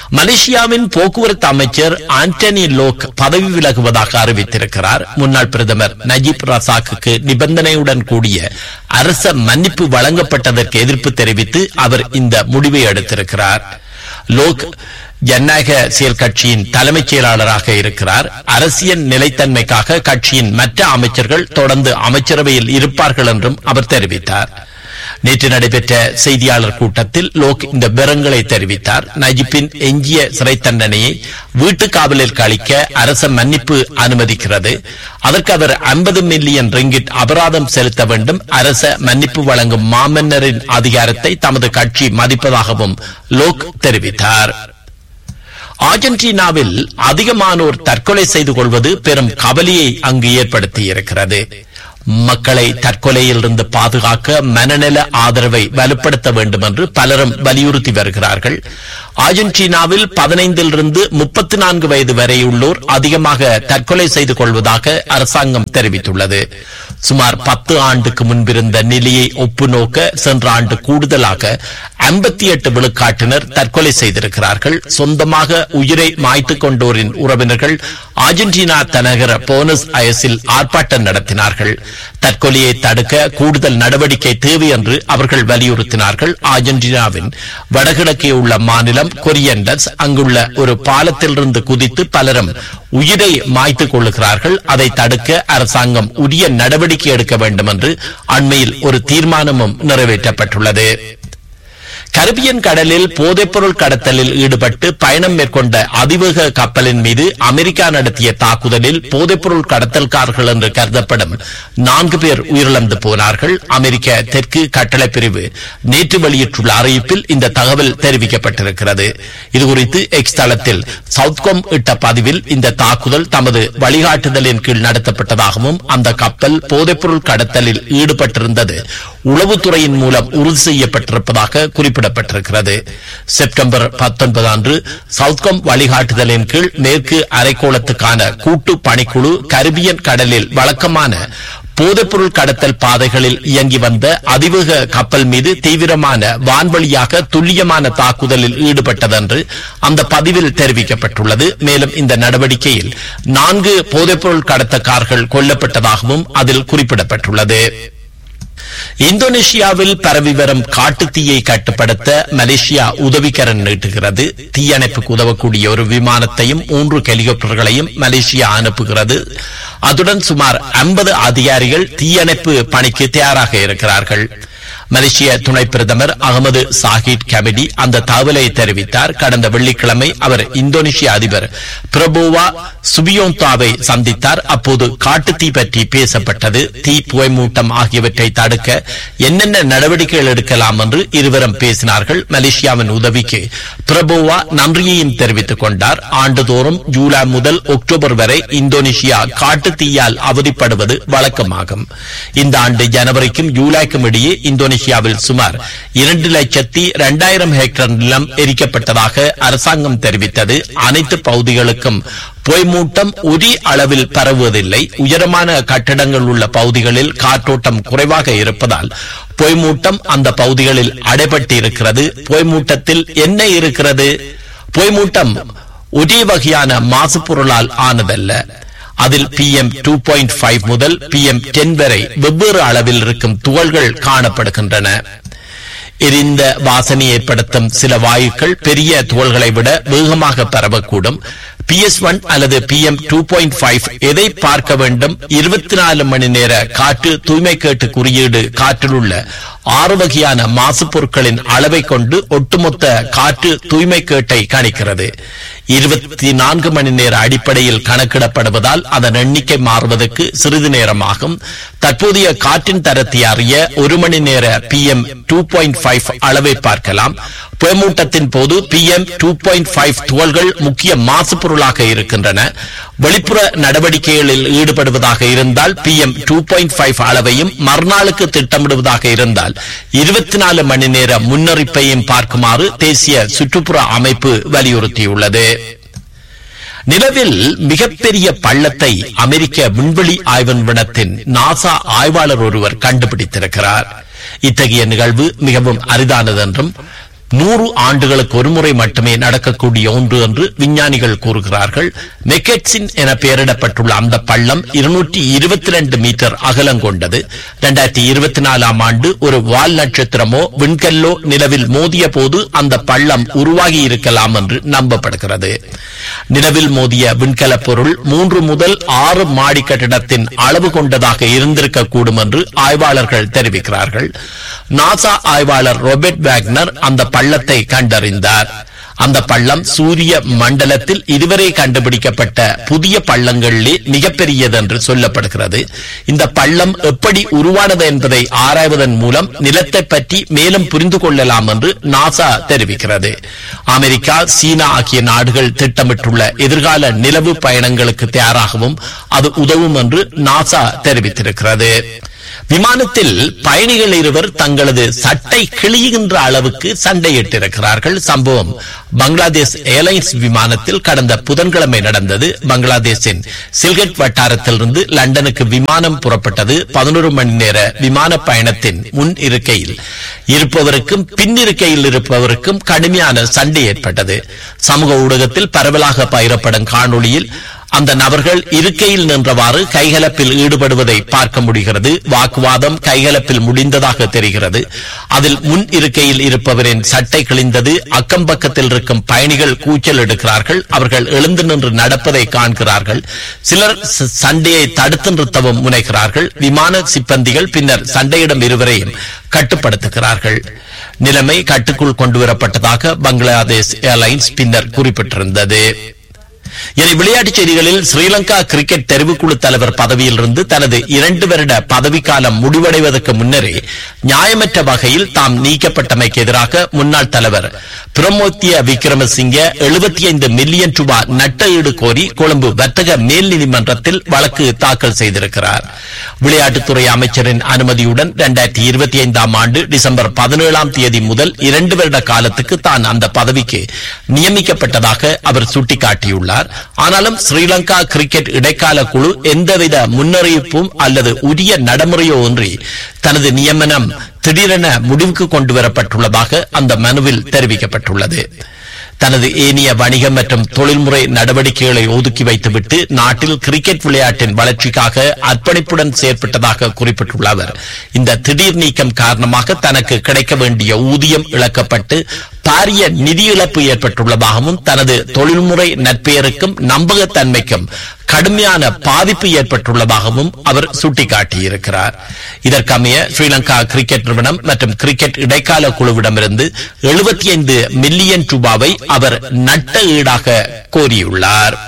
A: மலேசியாவின் போக்குவரத்து அமைச்சர் ஆண்டனி லோக் பதவி விலகுவதாக அறிவித்திருக்கிறார் முன்னாள் பிரதமர் நஜீப் ரசாக்கு நிபந்தனையுடன் கூடிய அரச மன்னிப்பு வழங்கப்பட்டதற்கு எதிர்ப்பு தெரிவித்து அவர் இந்த முடிவை எடுத்திருக்கிறார் லோக் ஜனநாயக செயல் கட்சியின் தலைமைச் செயலாளராக இருக்கிறார் அரசியல் நிலைத்தன்மைக்காக கட்சியின் மற்ற அமைச்சர்கள் தொடர்ந்து அமைச்சரவையில் இருப்பார்கள் என்றும் அவர் தெரிவித்தார் நேற்று நடைபெற்ற செய்தியாளர் கூட்டத்தில் லோக் இந்த விவரங்களை தெரிவித்தார் நஜிப்பின் எஞ்சிய சிறை தண்டனையை வீட்டு காவலில் கழிக்க அரச மன்னிப்பு அனுமதிக்கிறது அதற்கு அவர் 50 மில்லியன் ரிங்கிட் அபராதம் செலுத்த வேண்டும் அரச மன்னிப்பு வழங்கும் மாமன்னரின் அதிகாரத்தை தமது கட்சி மதிப்பதாகவும் லோக் தெரிவித்தார் அர்ஜென்டினாவில் அதிகமானோர் தற்கொலை செய்து கொள்வது பெரும் கவலையை அங்கு ஏற்படுத்தியிருக்கிறது மக்களை தற்கொலையில் இருந்து பாதுகாக்க மனநல ஆதரவை வலுப்படுத்த வேண்டும் என்று பலரும் வலியுறுத்தி வருகிறார்கள் அர்ஜென்டினாவில் பதினைந்திலிருந்து முப்பத்தி நான்கு வயது வரையுள்ளோர் அதிகமாக தற்கொலை செய்து கொள்வதாக அரசாங்கம் தெரிவித்துள்ளது சுமார் பத்து ஆண்டுக்கு முன்பிருந்த நிலையை ஒப்புநோக்க சென்ற ஆண்டு கூடுதலாக ஐம்பத்தி எட்டு விழுக்காட்டினர் தற்கொலை செய்திருக்கிறார்கள் சொந்தமாக உயிரை மாய்த்துக் கொண்டோரின் உறவினர்கள் அர்ஜென்டினா தலைநகர போனஸ் அயஸில் ஆர்ப்பாட்டம் நடத்தினார்கள் தற்கொலையை தடுக்க கூடுதல் நடவடிக்கை தேவை என்று அவர்கள் வலியுறுத்தினார்கள் அர்ஜென்டினாவின் வடகிழக்கே உள்ள மாநிலம் கொரியண்டஸ் அங்குள்ள ஒரு பாலத்திலிருந்து குதித்து பலரும் உயிரை மாய்த்துக் கொள்ளுகிறார்கள் அதை தடுக்க அரசாங்கம் உரிய நடவடிக்கை எடுக்க வேண்டும் என்று அண்மையில் ஒரு தீர்மானமும் நிறைவேற்றப்பட்டுள்ளது கரிபியன் கடலில் போதைப்பொருள் கடத்தலில் ஈடுபட்டு பயணம் மேற்கொண்ட அதிவேக கப்பலின் மீது அமெரிக்கா நடத்திய தாக்குதலில் போதைப்பொருள் கடத்தல்காரர்கள் என்று கருதப்படும் நான்கு பேர் உயிரிழந்து போனார்கள் அமெரிக்க தெற்கு கட்டளை பிரிவு நேற்று வெளியிட்டுள்ள அறிவிப்பில் இந்த தகவல் தெரிவிக்கப்பட்டிருக்கிறது இதுகுறித்து எக்ஸ் தளத்தில் சவுத்கோம் இட்ட பதிவில் இந்த தாக்குதல் தமது வழிகாட்டுதலின் கீழ் நடத்தப்பட்டதாகவும் அந்த கப்பல் போதைப்பொருள் கடத்தலில் ஈடுபட்டிருந்தது உளவுத்துறையின் மூலம் உறுதி செய்யப்பட்டிருப்பதாக குறிப்பிடப்பட்டிருக்கிறது செப்டம்பர் பத்தொன்பது அன்று சவுத்கம் வழிகாட்டுதலின் கீழ் மேற்கு அரைக்கோளத்துக்கான கூட்டு பணிக்குழு கரிபியன் கடலில் வழக்கமான போதைப்பொருள் கடத்தல் பாதைகளில் இயங்கி வந்த அதிவேக கப்பல் மீது தீவிரமான வான்வழியாக துல்லியமான தாக்குதலில் ஈடுபட்டதென்று அந்த பதிவில் தெரிவிக்கப்பட்டுள்ளது மேலும் இந்த நடவடிக்கையில் நான்கு போதைப்பொருள் கடத்தக்காரர்கள் கொல்லப்பட்டதாகவும் அதில் குறிப்பிடப்பட்டுள்ளது இந்தோனேஷியாவில் பரவி வரும் காட்டுத்தீயை கட்டுப்படுத்த மலேசியா உதவிக்கரன் நீட்டுகிறது தீயணைப்புக்கு உதவக்கூடிய ஒரு விமானத்தையும் மூன்று ஹெலிகாப்டர்களையும் மலேசியா அனுப்புகிறது அதுடன் சுமார் 50 அதிகாரிகள் தீயணைப்பு பணிக்கு தயாராக இருக்கிறார்கள் மலேசிய துணை பிரதமர் அகமது சாஹிட் கமிடி அந்த தகவலை தெரிவித்தார் கடந்த வெள்ளிக்கிழமை அவர் இந்தோனேஷிய அதிபர் பிரபோவா சுபியோந்தாவை சந்தித்தார் அப்போது காட்டுத்தீ பற்றி பேசப்பட்டது தீ புகைமூட்டம் ஆகியவற்றை தடுக்க என்னென்ன நடவடிக்கைகள் எடுக்கலாம் என்று இருவரும் பேசினார்கள் மலேசியாவின் உதவிக்கு பிரபோவா நன்றியையும் தெரிவித்துக் கொண்டார் ஆண்டுதோறும் ஜூலை முதல் அக்டோபர் வரை இந்தோனேஷியா காட்டுத்தீயால் அவதிப்படுவது வழக்கமாகும் இந்த ஆண்டு ஜனவரிக்கும் ஜூலைக்கும் இடையே இந்தோனேஷியாவில் சுமார் இரண்டு லட்சத்தி இரண்டாயிரம் ஹெக்டேர் நிலம் எரிக்கப்பட்டதாக அரசாங்கம் தெரிவித்தது அனைத்து பகுதிகளுக்கும் பொய்மூட்டம் ஒரே அளவில் பரவுவதில்லை உயரமான கட்டடங்கள் உள்ள பகுதிகளில் காற்றோட்டம் குறைவாக இருப்பதால் பொய்மூட்டம் அந்த பகுதிகளில் அடைபட்டு இருக்கிறது பொய்மூட்டத்தில் என்ன இருக்கிறது பொய்மூட்டம் ஒரே வகையான மாசு பொருளால் ஆனதல்ல அதில் பிஎம் டூ பாயிண்ட் ஃபைவ் முதல் பிஎம் டென் வரை வெவ்வேறு அளவில் இருக்கும் துகள்கள் காணப்படுகின்றன எரிந்த வாசனை ஏற்படுத்தும் சில வாயுக்கள் பெரிய துகள்களை விட வேகமாக பரவக்கூடும் பிஎஸ் ஒன் அல்லது பிஎம் டூ பாயிண்ட் ஃபைவ் எதை பார்க்க வேண்டும் இருபத்தி நாலு மணி நேர காற்று தூய்மை கேட்டு குறியீடு காற்றில் உள்ள ஆறு வகையான மாசு பொருட்களின் அளவை கொண்டு ஒட்டுமொத்த காற்று தூய்மை கேட்டை கணிக்கிறது இருபத்தி நான்கு மணி நேர அடிப்படையில் கணக்கிடப்படுவதால் அதன் எண்ணிக்கை மாறுவதற்கு சிறிது நேரமாகும் தற்போதைய காற்றின் தரத்தை அறிய ஒரு மணி நேர பிஎம் டூ பாயிண்ட் ஃபைவ் அளவை பார்க்கலாம் புயமூட்டத்தின் போது பிஎம் டூ பாயிண்ட் ஃபைவ் துகள்கள் முக்கிய மாசு பொருளாக இருக்கின்றன வெளிப்புற நடவடிக்கைகளில் ஈடுபடுவதாக இருந்தால் பிஎம் டூ பாயிண்ட் ஃபைவ் அளவையும் மறுநாளுக்கு திட்டமிடுவதாக இருந்தால் இருபத்தி நாலு மணி நேர முன்னறிப்பையும் பார்க்குமாறு தேசிய சுற்றுப்புற அமைப்பு வலியுறுத்தியுள்ளது நிலவில் மிகப்பெரிய பள்ளத்தை அமெரிக்க விண்வெளி ஆய்வு நிறுவனத்தின் நாசா ஆய்வாளர் ஒருவர் கண்டுபிடித்திருக்கிறார் இத்தகைய நிகழ்வு மிகவும் அரிதானது என்றும் நூறு ஆண்டுகளுக்கு ஒருமுறை மட்டுமே நடக்கக்கூடிய ஒன்று என்று விஞ்ஞானிகள் கூறுகிறார்கள் மெக்கெட்ஸின் என பெயரிடப்பட்டுள்ள அந்த பள்ளம் இருநூற்றி இருபத்தி ரெண்டு மீட்டர் அகலம் கொண்டது இரண்டாயிரத்தி இருபத்தி நாலாம் ஆண்டு ஒரு வால் நட்சத்திரமோ விண்கல்லோ நிலவில் மோதிய போது அந்த பள்ளம் உருவாகி இருக்கலாம் என்று நம்பப்படுகிறது நிலவில் மோதிய விண்கல பொருள் மூன்று முதல் ஆறு மாடி கட்டிடத்தின் அளவு கொண்டதாக இருந்திருக்கக்கூடும் என்று ஆய்வாளர்கள் தெரிவிக்கிறார்கள் நாசா ஆய்வாளர் ரோபர்ட் வேக்னர் அந்த பள்ளத்தை கண்டறிந்தார் அந்த பள்ளம் சூரிய மண்டலத்தில் இதுவரை கண்டுபிடிக்கப்பட்ட புதிய பள்ளங்களிலே மிகப்பெரியது என்று சொல்லப்படுகிறது இந்த பள்ளம் எப்படி உருவானது என்பதை ஆராய்வதன் மூலம் நிலத்தை பற்றி மேலும் புரிந்து கொள்ளலாம் என்று நாசா தெரிவிக்கிறது அமெரிக்கா சீனா ஆகிய நாடுகள் திட்டமிட்டுள்ள எதிர்கால நிலவு பயணங்களுக்கு தயாராகவும் அது உதவும் என்று நாசா தெரிவித்திருக்கிறது விமானத்தில் பயணிகள் இருவர் தங்களது சட்டை கிழிகின்ற அளவுக்கு சண்டையிட்டிருக்கிறார்கள் சம்பவம் பங்களாதேஷ் ஏர்லைன்ஸ் விமானத்தில் கடந்த புதன்கிழமை நடந்தது பங்களாதேஷின் சில்கட் வட்டாரத்திலிருந்து லண்டனுக்கு விமானம் புறப்பட்டது பதினோரு மணி நேர விமான பயணத்தின் முன் இருக்கையில் இருப்பவருக்கும் பின் இருக்கையில் இருப்பவருக்கும் கடுமையான சண்டை ஏற்பட்டது சமூக ஊடகத்தில் பரவலாக பயிரப்படும் காணொளியில் அந்த நபர்கள் இருக்கையில் நின்றவாறு கைகலப்பில் ஈடுபடுவதை பார்க்க முடிகிறது வாக்குவாதம் கைகலப்பில் முடிந்ததாக தெரிகிறது அதில் முன் இருக்கையில் இருப்பவரின் சட்டை கிழிந்தது அக்கம் பக்கத்தில் இருக்கும் பயணிகள் கூச்சல் எடுக்கிறார்கள் அவர்கள் எழுந்து நின்று நடப்பதை காண்கிறார்கள் சிலர் ச- சண்டையை தடுத்து நிறுத்தவும் முனைகிறார்கள் விமான சிப்பந்திகள் பின்னர் சண்டையிடும் இருவரையும் கட்டுப்படுத்துகிறார்கள் நிலைமை கட்டுக்குள் கொண்டுவரப்பட்டதாக பங்களாதேஷ் ஏர்லைன்ஸ் பின்னர் குறிப்பிட்டிருந்தது இனி விளையாட்டுச் செய்திகளில் ஸ்ரீலங்கா கிரிக்கெட் தெரிவுக்குழு தலைவர் பதவியிலிருந்து தனது இரண்டு வருட பதவிக்காலம் முடிவடைவதற்கு முன்னரே நியாயமற்ற வகையில் தாம் நீக்கப்பட்டமைக்கு எதிராக முன்னாள் தலைவர் பிரமோத்திய விக்ரமசிங்க 75 மில்லியன் ரூபாய் நட்ட ஈடு கோரி கொழும்பு வர்த்தக மேல் நீதிமன்றத்தில் வழக்கு தாக்கல் செய்திருக்கிறார் விளையாட்டுத்துறை அமைச்சரின் அனுமதியுடன் இரண்டாயிரத்தி இருபத்தி ஐந்தாம் ஆண்டு டிசம்பர் பதினேழாம் தேதி முதல் இரண்டு வருட காலத்துக்கு தான் அந்த பதவிக்கு நியமிக்கப்பட்டதாக அவர் சுட்டிக்காட்டியுள்ளார் ஆனாலும் ஸ்ரீலங்கா கிரிக்கெட் இடைக்கால குழு எந்தவித முன்னறிவிப்பும் அல்லது உரிய நடைமுறையோ இன்றி தனது நியமனம் திடீரென முடிவுக்கு கொண்டு வரப்பட்டுள்ளதாக அந்த மனுவில் தெரிவிக்கப்பட்டுள்ளது தனது ஏனைய வணிகம் மற்றும் தொழில்முறை நடவடிக்கைகளை ஒதுக்கி வைத்துவிட்டு நாட்டில் கிரிக்கெட் விளையாட்டின் வளர்ச்சிக்காக அர்ப்பணிப்புடன் செயற்பட்டதாக குறிப்பிட்டுள்ள அவர் இந்த திடீர் நீக்கம் காரணமாக தனக்கு கிடைக்க வேண்டிய ஊதியம் இழக்கப்பட்டு பாரிய நிதி இழப்பு ஏற்பட்டுள்ளதாகவும் தனது தொழில்முறை நற்பெயருக்கும் நம்பகத்தன்மைக்கும் கடுமையான பாதிப்பு ஏற்பட்டுள்ளதாகவும் அவர் சுட்டிக்காட்டியிருக்கிறார் இதற்கமைய ஸ்ரீலங்கா கிரிக்கெட் நிறுவனம் மற்றும் கிரிக்கெட் இடைக்கால குழுவிடமிருந்து 75 மில்லியன் ரூபாவை அவர் நட்ட ஈடாக கோரியுள்ளார்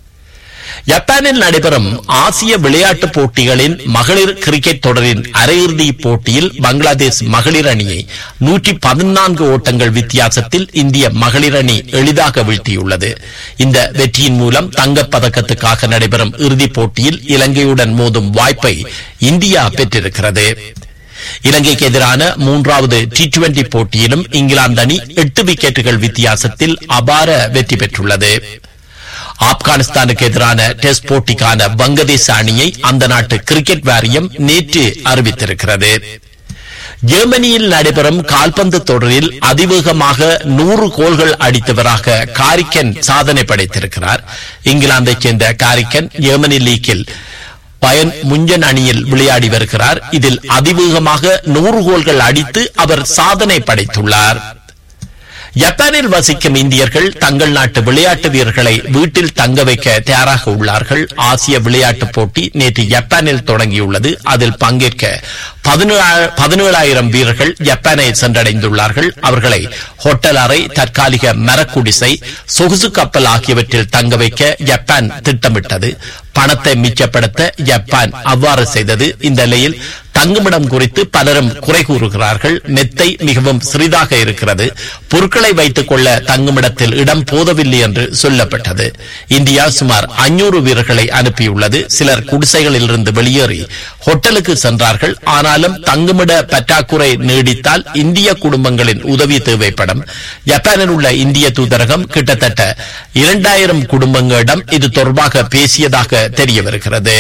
A: ஜப்பானில் நடைபெறும் ஆசிய விளையாட்டுப் போட்டிகளின் மகளிர் கிரிக்கெட் தொடரின் அரையிறுதி போட்டியில் பங்களாதேஷ் மகளிர் அணியை நூற்றி பதினான்கு ஓட்டங்கள் வித்தியாசத்தில் இந்திய மகளிர் அணி எளிதாக வீழ்த்தியுள்ளது இந்த வெற்றியின் மூலம் தங்கப் பதக்கத்துக்காக நடைபெறும் இறுதிப் போட்டியில் இலங்கையுடன் மோதும் வாய்ப்பை இந்தியா பெற்றிருக்கிறது இலங்கைக்கு எதிரான மூன்றாவது டி டுவெண்டி போட்டியிலும் இங்கிலாந்து அணி எட்டு விக்கெட்டுகள் வித்தியாசத்தில் அபார வெற்றி பெற்றுள்ளது ஆப்கானிஸ்தானுக்கு எதிரான டெஸ்ட் போட்டிக்கான வங்கதேச அணியை அந்த நாட்டு கிரிக்கெட் வாரியம் நேற்று அறிவித்திருக்கிறது ஜெர்மனியில் நடைபெறும் கால்பந்து தொடரில் அதிவேகமாக நூறு கோல்கள் அடித்தவராக காரிக்கன் சாதனை படைத்திருக்கிறார் இங்கிலாந்தைச் சேர்ந்த காரிக்கன் ஜெர்மனி லீக்கில் பயன் முஞ்சன் அணியில் விளையாடி வருகிறார் இதில் அதிவேகமாக நூறு கோல்கள் அடித்து அவர் சாதனை படைத்துள்ளார் ஜப்பானில் வசிக்கும் இந்தியர்கள் தங்கள் நாட்டு விளையாட்டு வீரர்களை வீட்டில் தங்க வைக்க தயாராக உள்ளார்கள் ஆசிய விளையாட்டுப் போட்டி நேற்று ஜப்பானில் தொடங்கியுள்ளது அதில் பங்கேற்க பதினேழா- பதினேழாயிரம் வீரர்கள் ஜப்பானை சென்றடைந்துள்ளார்கள் அவர்களை ஹோட்டல் அறை தற்காலிக மரக்குடிசை சொகுசு கப்பல் ஆகியவற்றில் தங்க வைக்க ஜப்பான் திட்டமிட்டது பணத்தை மிச்சப்படுத்த ஜப்பான் அவ்வாறு செய்தது இந்த நிலையில் தங்குமிடம் குறித்து பலரும் குறை கூறுகிறார்கள் மெத்தை மிகவும் சிறிதாக இருக்கிறது பொருட்களை வைத்துக் கொள்ள தங்குமிடத்தில் இடம் போதவில்லை என்று சொல்லப்பட்டது இந்தியா சுமார் 500 வீரர்களை அனுப்பியுள்ளது சிலர் குடிசைகளில் இருந்து வெளியேறி ஹோட்டலுக்கு சென்றார்கள் ஆனாலும் தங்குமிட பற்றாக்குறை நீடித்தால் இந்திய குடும்பங்களின் உதவி தேவைப்படும் ஜப்பானில் உள்ள இந்திய தூதரகம் கிட்டத்தட்ட இரண்டாயிரம் குடும்பங்களிடம் இது தொடர்பாக பேசியதாக தெரிய வருகிறது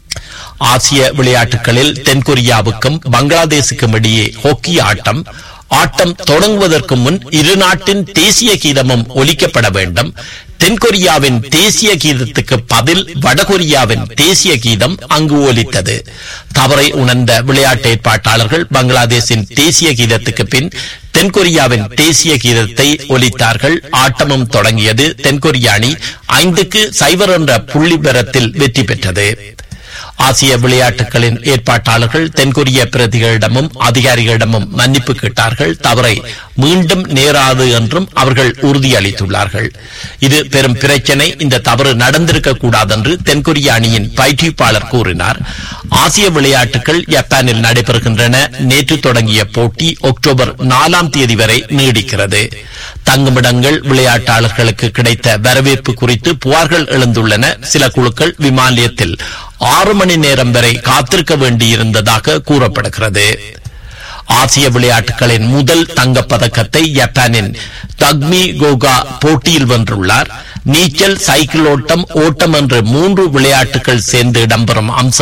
A: ஆசிய விளையாட்டுகளில் தென்கொரியாவுக்கும் பங்களாதேசுக்கும் இடையே ஹாக்கி ஆட்டம் ஆட்டம் தொடங்குவதற்கு முன் இரு நாட்டின் தேசிய கீதமும் ஒலிக்கப்பட வேண்டும் தென்கொரியாவின் தேசிய கீதத்துக்கு பதில் வடகொரியாவின் தேசிய கீதம் அங்கு ஒலித்தது தவறை உணர்ந்த விளையாட்டு ஏற்பாட்டாளர்கள் பங்களாதேஷின் தேசிய கீதத்துக்கு பின் தென்கொரியாவின் தேசிய கீதத்தை ஒலித்தார்கள் ஆட்டமும் தொடங்கியது தென்கொரிய அணி ஐந்துக்கு சைவர் என்ற புள்ளி பெறத்தில் வெற்றி பெற்றது ஆசிய விளையாட்டுகளின் ஏற்பாட்டாளர்கள் தென்கொரிய பிரதிகளிடமும் அதிகாரிகளிடமும் மன்னிப்பு கேட்டார்கள் தவறை மீண்டும் நேராது என்றும் அவர்கள் உறுதியளித்துள்ளார்கள் இது பெரும் பிரச்சனை இந்த தவறு நடந்திருக்க கூடாது என்று தென்கொரிய அணியின் பயிற்றுவிப்பாளர் கூறினார் ஆசிய விளையாட்டுகள் ஜப்பானில் நடைபெறுகின்றன நேற்று தொடங்கிய போட்டி அக்டோபர் நாலாம் தேதி வரை நீடிக்கிறது தங்குமிடங்கள் விளையாட்டாளர்களுக்கு கிடைத்த வரவேற்பு குறித்து புகார்கள் எழுந்துள்ளன சில குழுக்கள் விமான நிலையத்தில் ஆறு மணி நேரம் வரை காத்திருக்க வேண்டியிருந்ததாக கூறப்படுகிறது ஆசிய விளையாட்டுகளின் முதல் தங்கப் பதக்கத்தை ஜப்பானின் தக்மி கோகா போட்டியில் வென்றுள்ளார் நீச்சல் சைக்கிள் ஓட்டம் ஓட்டம் என்று மூன்று விளையாட்டுகள் சேர்ந்து இடம்பெறும் அம்சம்